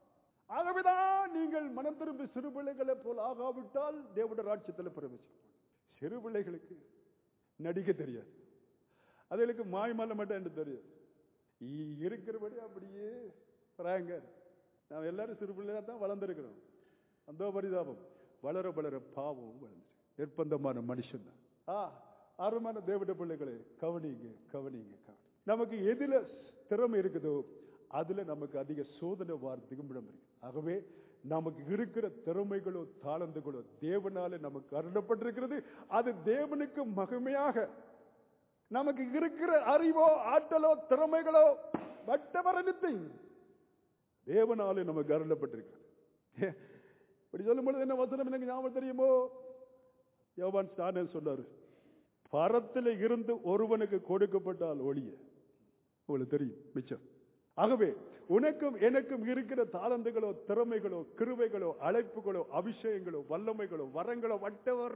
ஆகவேதான் நீங்கள் மனம் திரும்பி சிறு பிள்ளைகளை போல் ஆகாவிட்டால் தேவட ராட்சியத்தில் பிரவேசிக்க சிறு பிள்ளைகளுக்கு நடிக்க தெரியாது அதுகளுக்கு மாய்மல்ல மட்டும் என்று தெரியாது இ- இருக்கிறபடி அப்படியே வராங்க நாம் எல்லாரும் சிறு பிள்ளையா தான் வளர்ந்துருக்கிறோம் அந்த பரிதாபம் வளர வளர பாவம் வளர்ந்து நிர்பந்தமான மனுஷன் தான் ஆ அருமான தேவட பிள்ளைகளே கவனிங்க கவனிங்க கவனி நமக்கு எதுல திறமை இருக்குதோ அதுல நமக்கு அதிக சோதனை வார்த்தைக்கும் இடம் இருக்கு ஆகவே நமக்கு இருக்கிற திறமைகளோ தாளந்துகளோ தேவனால நமக்கு அருளப்பட்டிருக்கிறது அது தேவனுக்கு மகிமையாக நமக்கு இருக்கிற அறிவோ ஆற்றலோ திறமைகளோ whatever anything தேவனாலே நமக்கு அருளப்பட்டிருக்கிறது இப்படி சொல்லும் பொழுது என்ன வசனம் எனக்கு ஞாபகம் தெரியுமோ யோவான் ஸ்டானன் சொன்னாரு பரத்தில் இருந்து ஒருவனுக்கு கொடுக்கப்பட்டால் ஒழிய உங்களுக்கு தெரியும் மிச்சம் ஆகவே உனக்கும் எனக்கும் இருக்கிற தாளந்துகளோ திறமைகளோ கிருவைகளோ அழைப்புகளோ அபிஷேகங்களோ வல்லமைகளோ வரங்களோ வட்டவர்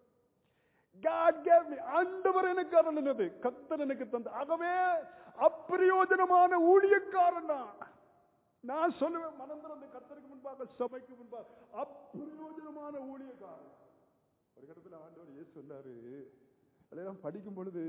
God gave me ஆண்டவர் எனக்கு அருளினது கத்தர் எனக்கு தந்த ஆகவே அப்பிரயோஜனமான ஊழியக்காரன் நான் நான் சொல்லுவேன் மனம் திறந்து கத்தருக்கு முன்பாக சபைக்கு முன்பாக அப்பிரயோஜனமான ஊழியக்காரன் ஒரு இடத்துல ஆண்டவர் இயேசு சொன்னாரு அதெல்லாம் படிக்கும் பொழுது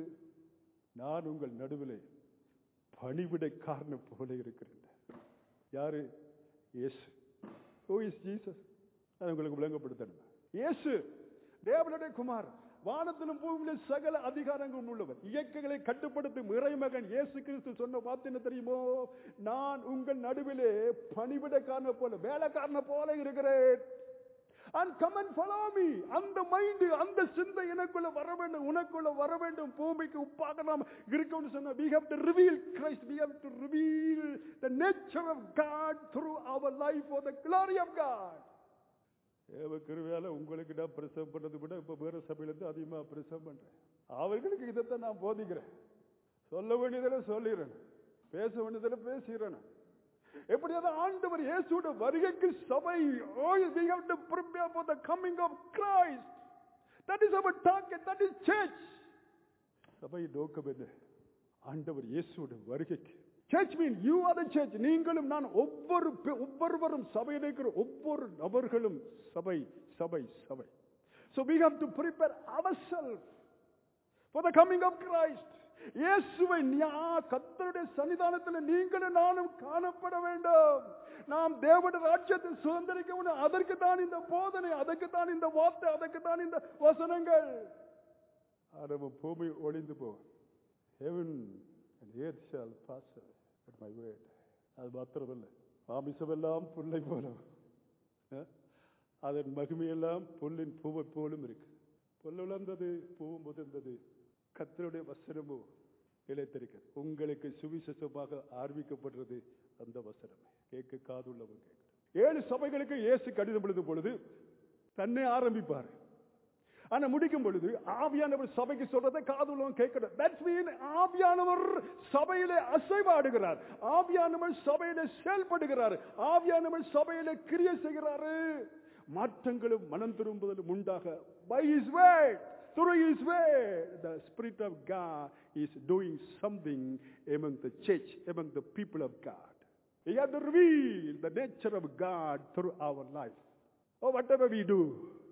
நான் உங்கள் நடுவிலே பணிவிடைக்காரனை போல இருக்கிறேன் யாரு இயேசு ஓ இஸ் ஜீசஸ் நான் உங்களுக்கு விளங்கப்படுத்தணும் இயேசு தேவனுடைய குமார் வானத்திலும் பூமியிலும் சகல அதிகாரங்களும் உள்ளவர் இயக்கங்களை கட்டுப்படுத்தும் இறைமகன் இயேசு கிறிஸ்து சொன்ன வார்த்தை என்ன தெரியுமோ நான் உங்கள் நடுவிலே பணிவிடைக்காரனை போல வேலைக்காரனை போல இருக்கிறேன் and come and follow me அந்த மைண்ட் அந்த சிந்தை எனக்குள்ள வர வேண்டும் உனக்குள்ள வர வேண்டும் பூமிக்கு உப்பாக நாம் இருக்கணும்னு சொன்ன we have to reveal Christ we have to reveal the nature of God through our life for the glory of God ஏவ கிருவையால உங்களுக்கு நான் பிரசவம் பண்ணது விட இப்ப வேற சபையில இருந்து அதிகமா பிரசவம் பண்றேன் அவர்களுக்கு இதைத்தான் நான் போதிக்கிறேன் சொல்ல வேண்டியதில் சொல்லிடுறேன் பேச வேண்டியதில் பேசுகிறேன் எப்படியாவது ஆண்டவர் இயேசுவோட வருகைக்கு சபை oh we have to prepare for the coming of Christ that is our target that is church சபை நோக்கம் என்ன ஆண்டவர் இயேசுவோட வருகைக்கு church mean you are the church நீங்களும் நான் ஒவ்வொரு பெ- ஒவ்வொருவரும் சபையில் இருக்கிற ஒவ்வொரு நபர்களும் சபை சபை சபை so we have to prepare ourselves for the coming of Christ இயேசுவை ஞா- கர்த்தருடைய சன்னிதானத்தில் நீங்களும் நானும் காணப்பட வேண்டும் நாம் தேவனுடைய ராஜ்யத்தை சுதந்திரிக்க வேண்டும் அதற்கு தான் இந்த போதனை அதற்கு தான் இந்த வார்த்தை அதற்கு தான் இந்த வசனங்கள் ஆரம்ப பூமி ஒளிந்து போகும் heaven and earth shall pass away but my word அது மாத்திரமல்ல மாமிசமெல்லாம் புல்லை போல அஹ், அதன் மகிமையெல்லாம் புல்லின் பூவை போலும் இருக்கு புல் உலர்ந்தது பூவும் முதிர்ந்தது கத்தருடைய வசனமோ நிலைத்திருக்கிறது உங்களுக்கு சுவிசேஷமாக ஆரம்பிக்கப்படுறது அந்த வசனம் கேட்க காதுள்ளவங்க கேட்க ஏழு சபைகளுக்கு இயேசு கடிதம் எழுதும் பொழுது தன்னை ஆரம்பிப்பார் ஆனா முடிக்கும் பொழுது ஆவியானவர் சபைக்கு சொல்றதை காதுள்ளவன் கேட்கணும் தட்ஸ் மீன் ஆவியானவர் சபையிலே அசைவாடுகிறார் ஆவியானவர் சபையிலே செயல்படுகிறார் ஆவியானவர் சபையிலே கிரியை செய்கிறாரு மாற்றங்களும் மனம் திரும்புதலும் உண்டாக by his word through his word the spirit of god is doing something among the church among the people of god he has to reveal the nature of god through our life oh whatever we do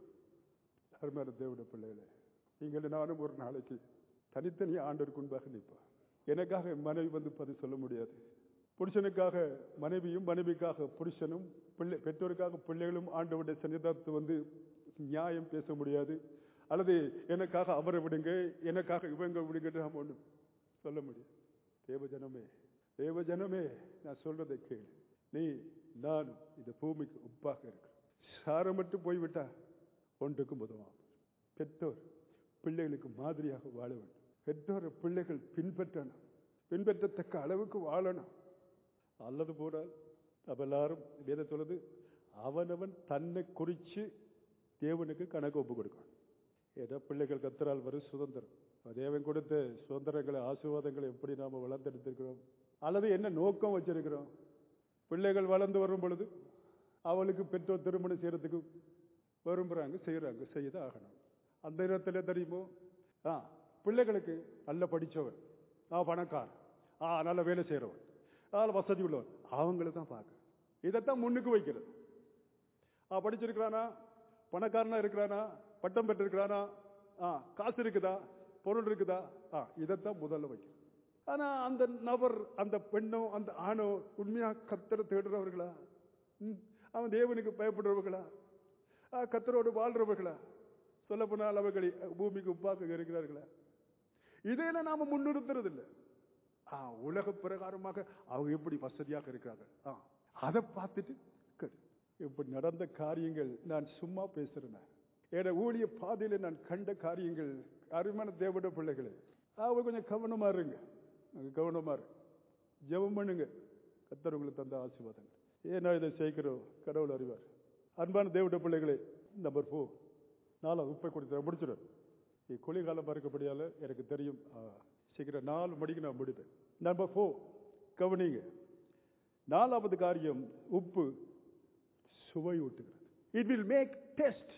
அருமையான தேவனுடைய பிள்ளைகளே நீங்கள் நானும் ஒரு நாளைக்கு தனித்தனி ஆண்டருக்கு முன்பாக நிற்போம் எனக்காக என் மனைவி வந்து பதில் சொல்ல முடியாது புருஷனுக்காக மனைவியும் மனைவிக்காக புருஷனும் பிள்ளை பெற்றோருக்காக பிள்ளைகளும் ஆண்டவருடைய சன்னிதானத்தை வந்து நியாயம் பேச முடியாது அல்லது எனக்காக அவரை விடுங்க எனக்காக இவங்க விடுங்க நாம் ஒன்று சொல்ல முடியும் தேவஜனமே தேவஜனமே நான் சொல்றதை கேளு நீ நான் இந்த பூமிக்கு உப்பாக இருக்கிறேன் சாரமற்று போய்விட்டா ஒன்றுக்கும் உதவாம் பெற்றோர் பிள்ளைகளுக்கு மாதிரியாக வாழ வேண்டும் பெற்றோர் பிள்ளைகள் பின்பற்றணும் பின்பற்றத்தக்க அளவுக்கு வாழணும் அல்லது போனால் நம்ம எல்லாரும் வேத சொல்லுது அவனவன் தன்னை குறித்து தேவனுக்கு கணக்கு ஒப்பு கொடுக்கணும் ஏதோ பிள்ளைகள் கத்தரால் வரும் சுதந்திரம் தேவன் கொடுத்த சுதந்திரங்களை ஆசீர்வாதங்களை எப்படி நாம் வளர்த்தெடுத்திருக்கிறோம் அல்லது என்ன நோக்கம் வச்சிருக்கிறோம் பிள்ளைகள் வளர்ந்து வரும் பொழுது அவளுக்கு பெற்றோர் திருமணம் செய்யறதுக்கு விரும்புறாங்க செய்யறாங்க செய்யதான் ஆகணும் அந்த நேரத்தில் தெரியுமோ ஆ பிள்ளைகளுக்கு நல்ல படிச்சவன் ஆ பணக்கார் ஆ நல்ல வேலை செய்கிறவன் அதில் வசதி உள்ளவன் அவங்கள தான் பார்க்க இதைத்தான் முன்னுக்கு வைக்கிறது ஆ படிச்சிருக்கிறானா பணக்காரனா இருக்கிறானா பட்டம் பெற்றிருக்கிறானா ஆ காசு இருக்குதா பொருள் இருக்குதா ஆ இதைத்தான் முதல்ல வைக்கிறது ஆனா அந்த நபர் அந்த பெண்ணோ அந்த ஆணோ உண்மையா கத்தரை தேடுறவர்களா ம், அவன் தேவனுக்கு பயப்படுறவர்களா ஆ, கத்தரோடு வாழ்றவர்களா சொல்ல போனால் அவர்கள் பூமிக்கு உப்பாக இருக்கிறார்களா இதையெல்லாம் நாம முன்னிறுத்துறது இல்லை ஆ உலக பிரகாரமாக அவங்க எப்படி வசதியாக இருக்கிறாங்க ஆ அதை பார்த்துட்டு கேளு. இப்படி நடந்த காரியங்கள் நான் சும்மா பேசுறேன் என ஊழிய பாதையில நான் கண்ட காரியங்கள் அருமையான தேவட பிள்ளைகளே அவங்க கொஞ்சம் கவனமா இருங்க அங்க கவனமா இருங்க ஜெபம் பண்ணுங்க கத்தர் உங்களுக்கு தந்த ஆசீர்வாதங்கள் ஏன்னா இதை சேர்க்கிறோம் கடவுள் அறிவார் அன்பான தேவட பிள்ளைகளே நம்பர் ஃபோர் நாலாவது உப்பை கொடுத்து முடிச்சிடும் குளிர்காலம் பார்க்கப்படியால எனக்கு தெரியும் ஆ, சீக்கிரம் நாலு மணிக்கு நான் முடிப்பேன் நம்பர் ஃபோர் கவனிங்க நாலாவது காரியம் உப்பு சுவை ஊட்டுகிறது it will make test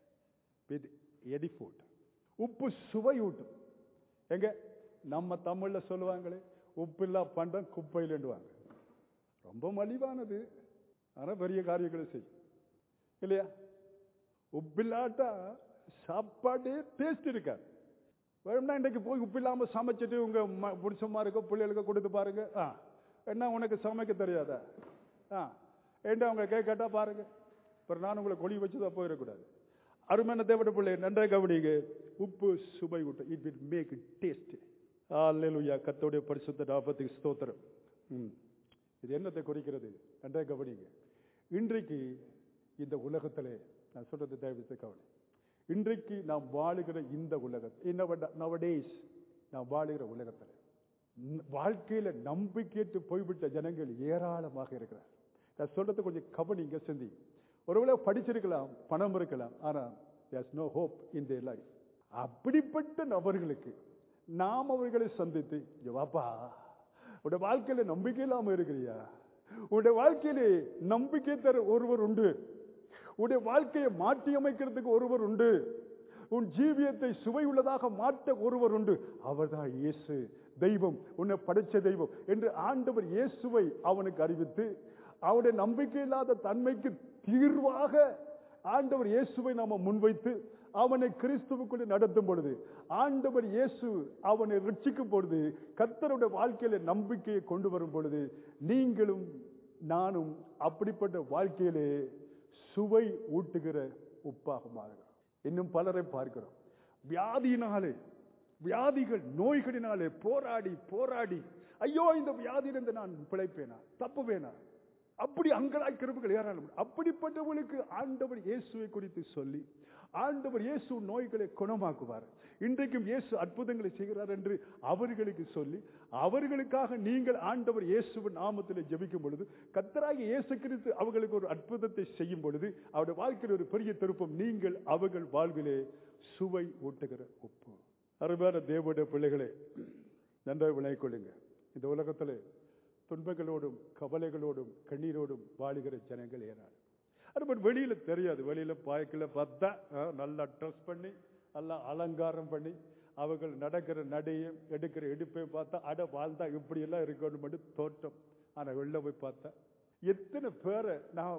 with eddy food உப்பு சுவை ஊட்டும் எங்க நம்ம தமிழ்ல சொல்லுவாங்களே உப்பில்லா பண்டம் குப்பையிலண்டுவாங்க ரொம்ப மலிவானது ஆனா பெரிய காரியங்களை செய்யும் இல்லையா உப்பில்லாட்டா சாப்பாடே டேஸ்ட் இருக்காது வேணும்னா இன்றைக்கு போய் உப்பு இல்லாம சமைச்சிட்டு உங்க ம- புருஷன்மாருக்கோ பிள்ளைகளுக்கோ கொடுத்து பாருங்க ஆ என்ன உனக்கு சமைக்க தெரியாதா ஆ ஏன்டா அவங்க கே கேட்டா பாருங்க அப்புறம் நான் உங்களை கொழி வச்சு தான் போயிடக்கூடாது அருமையான தேவட பிள்ளை நன்றாக கவனிங்க உப்பு சுவை ஊட்டும் இட் வில் மேக் டேஸ்ட் அல்லேலூயா கத்தோடைய பரிசுத்த நாற்பத்துக்கு ஸ்தோத்திரம் ம் இது என்னத்தை குறிக்கிறது நன்றாக கவனிங்க இன்றைக்கு இந்த உலகத்திலே நான் சொல்றது தயவுசெய்து கவனி இன்றைக்கு நாம் வாழுகிற இந்த உலகம் நவடேஸ் நாம் வாழுகிற உலகத்தில் ந- வாழ்க்கையில நம்பிக்கையற்று போய்விட்ட ஜனங்கள் ஏராளமாக இருக்கிறார் நான் சொல்றது கொஞ்சம் கவனிங்க சிந்தி ஒருவேளை படிச்சிருக்கலாம் பணம் இருக்கலாம் ஆனா there's no hope in their life அப்படிப்பட்ட நபர்களுக்கு நாம் அவர்களை சந்தித்து "இங்க வாப்பா உடைய வாழ்க்கையில நம்பிக்கை இல்லாம இருக்கிறியா உடைய வாழ்க்கையிலே நம்பிக்கை தர ஒருவர் உண்டு உடைய வாழ்க்கையை மாற்றி அமைக்கிறதுக்கு ஒருவர் உண்டு உன் ஜீவியத்தை சுவை உள்ளதாக மாற்ற ஒருவர் உண்டு அவர்தான் இயேசு தெய்வம் உன்னை படைச்ச தெய்வம் என்று ஆண்டவர் இயேசுவை அவனுக்கு அறிவித்து அவனுடைய நம்பிக்கை இல்லாத தன்மைக்கு தீர்வாக ஆண்டவர் இயேசுவை நாம முன்வைத்து அவனை கிறிஸ்துவுக்குள்ளே நடத்தும் பொழுது ஆண்டவர் இயேசு அவனை ரட்சிக்கும் பொழுது கர்த்தருடைய வாழ்க்கையில நம்பிக்கையை கொண்டு வரும் பொழுது நீங்களும் நானும் அப்படிப்பட்ட வாழ்க்கையிலே சுவை ஊட்டுகிற உப்பாக மாறுகிறோம் இன்னும் பலரை பார்க்கிறோம் வியாதியினாலே வியாதிகள் நோய்களினாலே போராடி போராடி ஐயோ இந்த வியாதியிலிருந்து நான் பிழைப்பேனா தப்புவேனா அப்படி அங்கலாய் கிருபுகள் ஏராளம் அப்படிப்பட்டவர்களுக்கு ஆண்டவர் இயேசுவை குறித்து சொல்லி ஆண்டவர் இயேசு நோய்களை குணமாக்குவார் இன்றைக்கும் இயேசு அற்புதங்களை செய்கிறார் என்று அவர்களுக்கு சொல்லி அவர்களுக்காக நீங்கள் ஆண்டவர் இயேசுவின் நாமத்தில் ஜெபிக்கும் பொழுது கத்தராகிய இயேசு கிறிஸ்து அவர்களுக்கு ஒரு அற்புதத்தை செய்யும் பொழுது அவருடைய வாழ்க்கையில் ஒரு பெரிய திருப்பம் நீங்கள் அவர்கள் வாழ்விலே சுவை ஊட்டுகிற உப்பு அருமையான தேவனுடைய பிள்ளைகளே நன்றாக விளங்கிக் கொள்ளுங்க இந்த உலகத்திலே துன்பங்களோடும் கவலைகளோடும் கண்ணீரோடும் வாழுகிற ஜனங்கள் ஏறாள் அது பட் வெளியில தெரியாது வெளியில பாய்க்குள்ள பார்த்தா ஆ, நல்லா ட்ரெஸ் பண்ணி நல்லா அலங்காரம் பண்ணி அவர்கள் நடக்கிற நடையும் எடுக்கிற எடுப்பையும் பார்த்தா அட வாழ்ந்தா இப்படி எல்லாம் இருக்கணும் மட்டும் தோற்றம் ஆனா வெளில போய் பார்த்தா எத்தனை பேரை நான்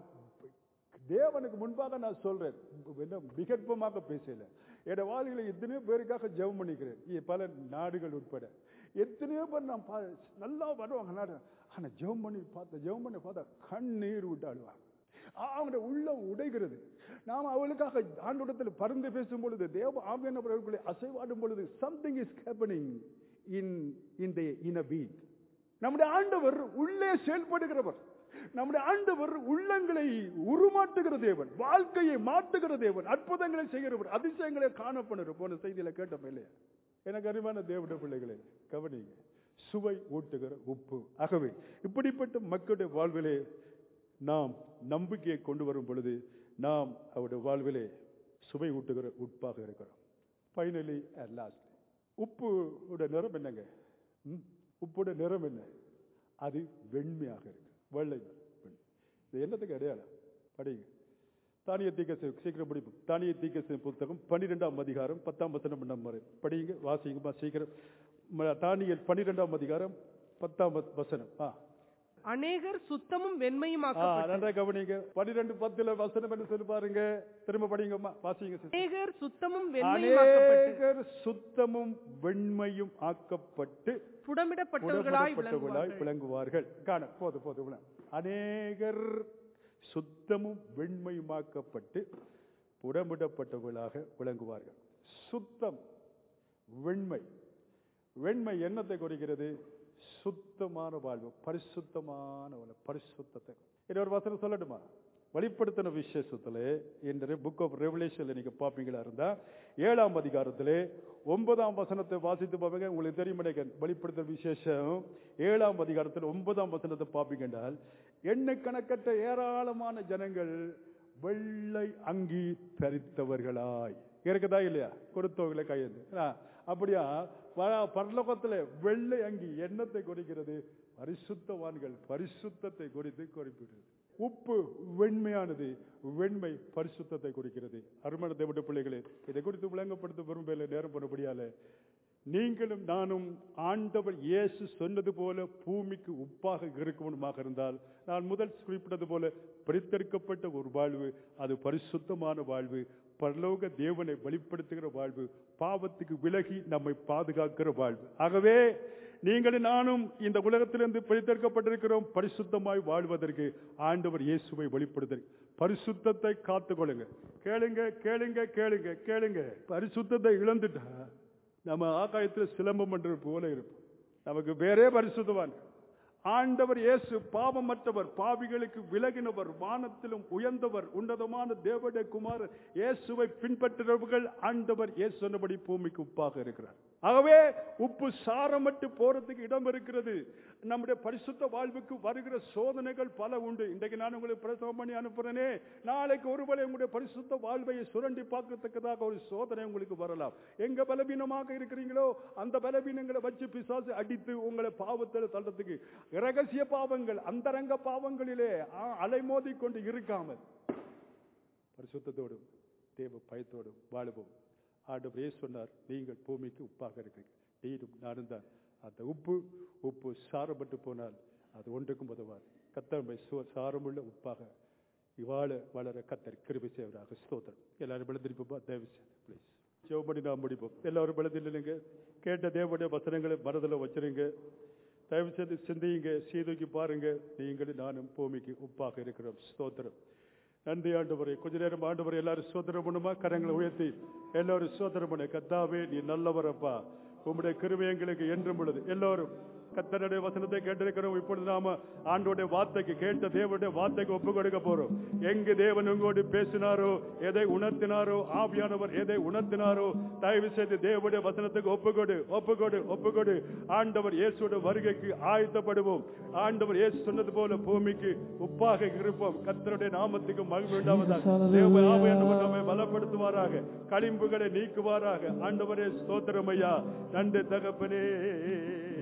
தேவனுக்கு முன்பாக நான் சொல்றேன் என்ன விகற்பமாக பேசல என் வாழ்க்கையில எத்தனையோ பேருக்காக ஜெபம் பண்ணிக்கிறேன் இ- பல நாடுகள் உட்பட எத்தனையோ பேர் நான் பா- நல்லா வருவாங்க நாடு ஆனா ஜெபம் பண்ணி பார்த்தா ஜெபம் பண்ணி பார்த்தா கண்ணீர் விட்டு அழுவாங்க அவங்களோட உள்ளம் உடைகிறது நாம் அவளுக்காக ஆண்டோடத்தில் பறந்து பேசும் பொழுது தேவ ஆவியானவர்களை அசைவாடும் பொழுது something is happening in in the in a beat நம்முடைய ஆண்டவர் உள்ளே செயல்படுகிறவர் நம்முடைய ஆண்டவர் உள்ளங்களை உருமாற்றுகிற தேவன் வாழ்க்கையை மாற்றுகிற தேவன் அற்புதங்களை செய்கிறவர் அதிசயங்களை காணப்படுற போன செய்தியில கேட்டோம் இல்லையா எனக்கு அறிவான தேவனுடைய பிள்ளைகளே கவனிங்க சுவை ஊட்டுகிற உப்பு ஆகவே இப்படிப்பட்ட மக்களுடைய வாழ்விலே நாம் நம்பிக்கையை கொண்டு வரும் பொழுது நாம் அவருடைய வாழ்விலே சுவை ஊட்டுகிற உப்பாக இருக்கிறோம் ஃபைனலி அட் லாஸ்ட் உப்பு உடைய நிறம் என்னங்க ம்? உப்புடைய நிறம் என்ன அது வெண்மையாக இருக்கு வெள்ளை நிறம், வெண்மை. இது என்னத்துக்கு அடையாளம் படிங்க தானிய தீக்க சீக்கிரம் படிப்போம் தானிய தீக்க புத்தகம் பன்னிரெண்டாம் அதிகாரம் பத்தாம் வசனம் பண்ண மாதிரி படிங்க வாசிங்கம்மா சீக்கிரம் ம- தானியல் பன்னிரெண்டாம் அதிகாரம் பத்தாம் வ- வசனம் ஆ
அநேகர் சுத்தமும்
ஆ,
வெண்மையுமாக்கப்பட்டு
நன்றா கவனிங்க பன்னிரெண்டு பத்துல வசனம் என்ன சொல்லி பாருங்க திரும்ப படிங்கம்மா வாசிங்க sister.
அநேகர் சுத்தமும் வெண்மையுமாக்கப்பட்டு
அநேகர் சுத்தமும் வெண்மையும் ஆக்கப்பட்டு
புடமிடப்பட்டவர்களாய்
புடமிடப்பட்டவர்களாய்
விளங்குவார்கள்
விளங்குவார்கள் காண போது போது விள. அநேகர் சுத்தமும் வெண்மையுமாக்கப்பட்டு புடமிடப்பட்டவர்களாக விளங்குவார்கள் சுத்தம் வெண்மை வெண்மை என்னத்தை குறிக்கிறது சுத்தமான வாழ்வு பரிசுத்தமான வாழ்வு பரிசுத்தத்தை இது ஒரு வசனம் சொல்லட்டுமா வெளிப்படுத்தின விசேஷத்துல இந்த புக் ஆஃப் ரெவலேஷன்ல நீங்க பாப்பீங்களா இருந்தா ஏழாம் அதிகாரத்திலே ஒன்பதாம் வசனத்தை வாசித்து பாப்பீங்க உங்களுக்கு தெரியும் நினைக்கிறேன். வெளிப்படுத்தின விசேஷம் ஏழாம் அதிகாரத்தில் ஒன்பதாம் வசனத்தை பாப்பீங்க என்றால் எண்ணெய் கணக்கற்ற ஏராளமான ஜனங்கள் வெள்ளை அங்கி தரித்தவர்களாய் இருக்குதா இல்லையா கொடுத்தவங்களை கையெழுந்து ஆ, அப்படியா ப- பரலோகத்துல வெள்ளை அங்கி எண்ணத்தை குறிக்கிறது பரிசுத்தவான்கள் பரிசுத்தத்தை குறித்து குறிப்பிடுது உப்பு வெண்மையானது வெண்மை பரிசுத்தத்தை குறிக்கிறது அருமண தேவட பிள்ளைகளே இதை குறித்து விளங்கப்படுத்த விரும்பல நேரம் பண்ணபடியால நீங்களும் நானும் ஆண்டவர் இயேசு சொன்னது போல பூமிக்கு உப்பாக இருக்கணுமாக இருந்தால் நான் முதல் குறிப்பிட்டது போல பிரித்தெடுக்கப்பட்ட ஒரு வாழ்வு அது பரிசுத்தமான வாழ்வு பரலோக தேவனை வெளிப்படுத்துகிற வாழ்வு பாவத்துக்கு விலகி நம்மை பாதுகாக்கிற வாழ்வு ஆகவே நீங்களும் நானும் இந்த உலகத்திலிருந்து பிரித்தெடுக்கப்பட்டிருக்கிறோம் பரிசுத்தமாய் வாழ்வதற்கு ஆண்டவர் இயேசுவை வெளிப்படுத்த பரிசுத்தத்தை காத்துக்கொள்ளுங்க கேளுங்க கேளுங்க கேளுங்க கேளுங்க பரிசுத்தத்தை இழந்துட்டா நம்ம ஆகாயத்தில் சிலம்பம் பண்றது போல இருப்போம் நமக்கு வேறே பரிசுத்தவான் ஆண்டவர் இயேசு பாவமற்றவர் பாவிகளுக்கு விலகினவர் வானத்திலும் உயர்ந்தவர் உன்னதமான தேவடைய குமாரர் இயேசுவை பின்பற்றுறவர்கள் ஆண்டவர் இயேசு சொன்னபடி பூமிக்கு உப்பாக இருக்கிறார் ஆகவே உப்பு சாரமட்டு போறதுக்கு இடம் இருக்கிறது நம்முடைய பரிசுத்த வாழ்வுக்கு வருகிற சோதனைகள் பல உண்டு இன்றைக்கு நான் உங்களுக்கு பிரசவம் பண்ணி அனுப்புறேனே நாளைக்கு ஒருவேளை உங்களுடைய பரிசுத்த வாழ்வை சுரண்டி பார்க்கத்தக்கதாக ஒரு சோதனை உங்களுக்கு வரலாம் எங்க பலவீனமாக இருக்கிறீங்களோ அந்த பலவீனங்களை வச்சு பிசாசு அடித்து உங்களை பாவத்தில் தள்ளத்துக்கு ரகசிய பாவங்கள் அந்தரங்க பாவங்களிலே ஆ, அலைமோதி கொண்டு இருக்காமல் பரிசுத்தத்தோடும் தேவ பயத்தோடும் வாழுவோம் ஆண்டவர் இயேசு சொன்னார் நீங்கள் பூமிக்கு உப்பாக இருக்கிறீங்க நீரும் நானும் தான் அந்த உப்பு உப்பு சாரப்பட்டு போனால் அது ஒன்றுக்கும் உதவாது கத்தமை சாரமுள்ள உப்பாக இவாழ வளர கத்தர் கிருபை செய்வராக ஸ்தோத்திரம் எல்லாரும் விழுந்திருப்போம் தயவு செய்து ப்ளீஸ் சிவபடி நாம் முடிப்போம் எல்லாரும் விழுந்தில்லைங்க கேட்ட தேவனுடைய வசனங்களை மனதில் வச்சிருங்க தயவு செய்து சிந்தியுங்க சீதூக்கி பாருங்க நீங்களும் நானும் பூமிக்கு உப்பாக இருக்கிறோம் ஸ்தோத்திரம் நன்றி ஆண்டவரே கொஞ்ச நேரம் ஆண்டவரே எல்லாரும் சோதனம் பண்ணுமா கரங்களை உயர்த்தி எல்லாரும் சோதனம் பண்ணு கத்தாவே நீ நல்லவரப்பா உம்முடைய கிருபை எங்களுக்கு என்றும் பொழுது எல்லாரும் கத்தனுடைய வசனத்தை கேட்டிருக்கிறோம் இப்பொழுது நாம ஆண்டோடைய வார்த்தைக்கு கேட்ட தேவனுடைய வார்த்தைக்கு ஒப்பு கொடுக்க போறோம் எங்கு தேவன் உங்களோடு பேசினாரோ எதை உணர்த்தினாரோ ஆவியானவர் எதை உணர்த்தினாரோ தயவு செய்து தேவனுடைய வசனத்துக்கு ஒப்புக்கொடு ஒப்புக்கொடு ஒப்புக்கொடு ஆண்டவர் இயேசுடைய வருகைக்கு ஆயத்தப்படுவோம் ஆண்டவர் இயேசு சொன்னது போல பூமிக்கு உப்பாக இருப்போம் கத்தருடைய நாமத்துக்கு மகிழ்வு உண்டாவதாக தேவ ஆவியானவர் நம்மை பலப்படுத்துவாராக களிம்புகளை நீக்குவாராக ஆண்டவரே ஸ்தோத்திரம் ஐயா நன்றி தகப்பனே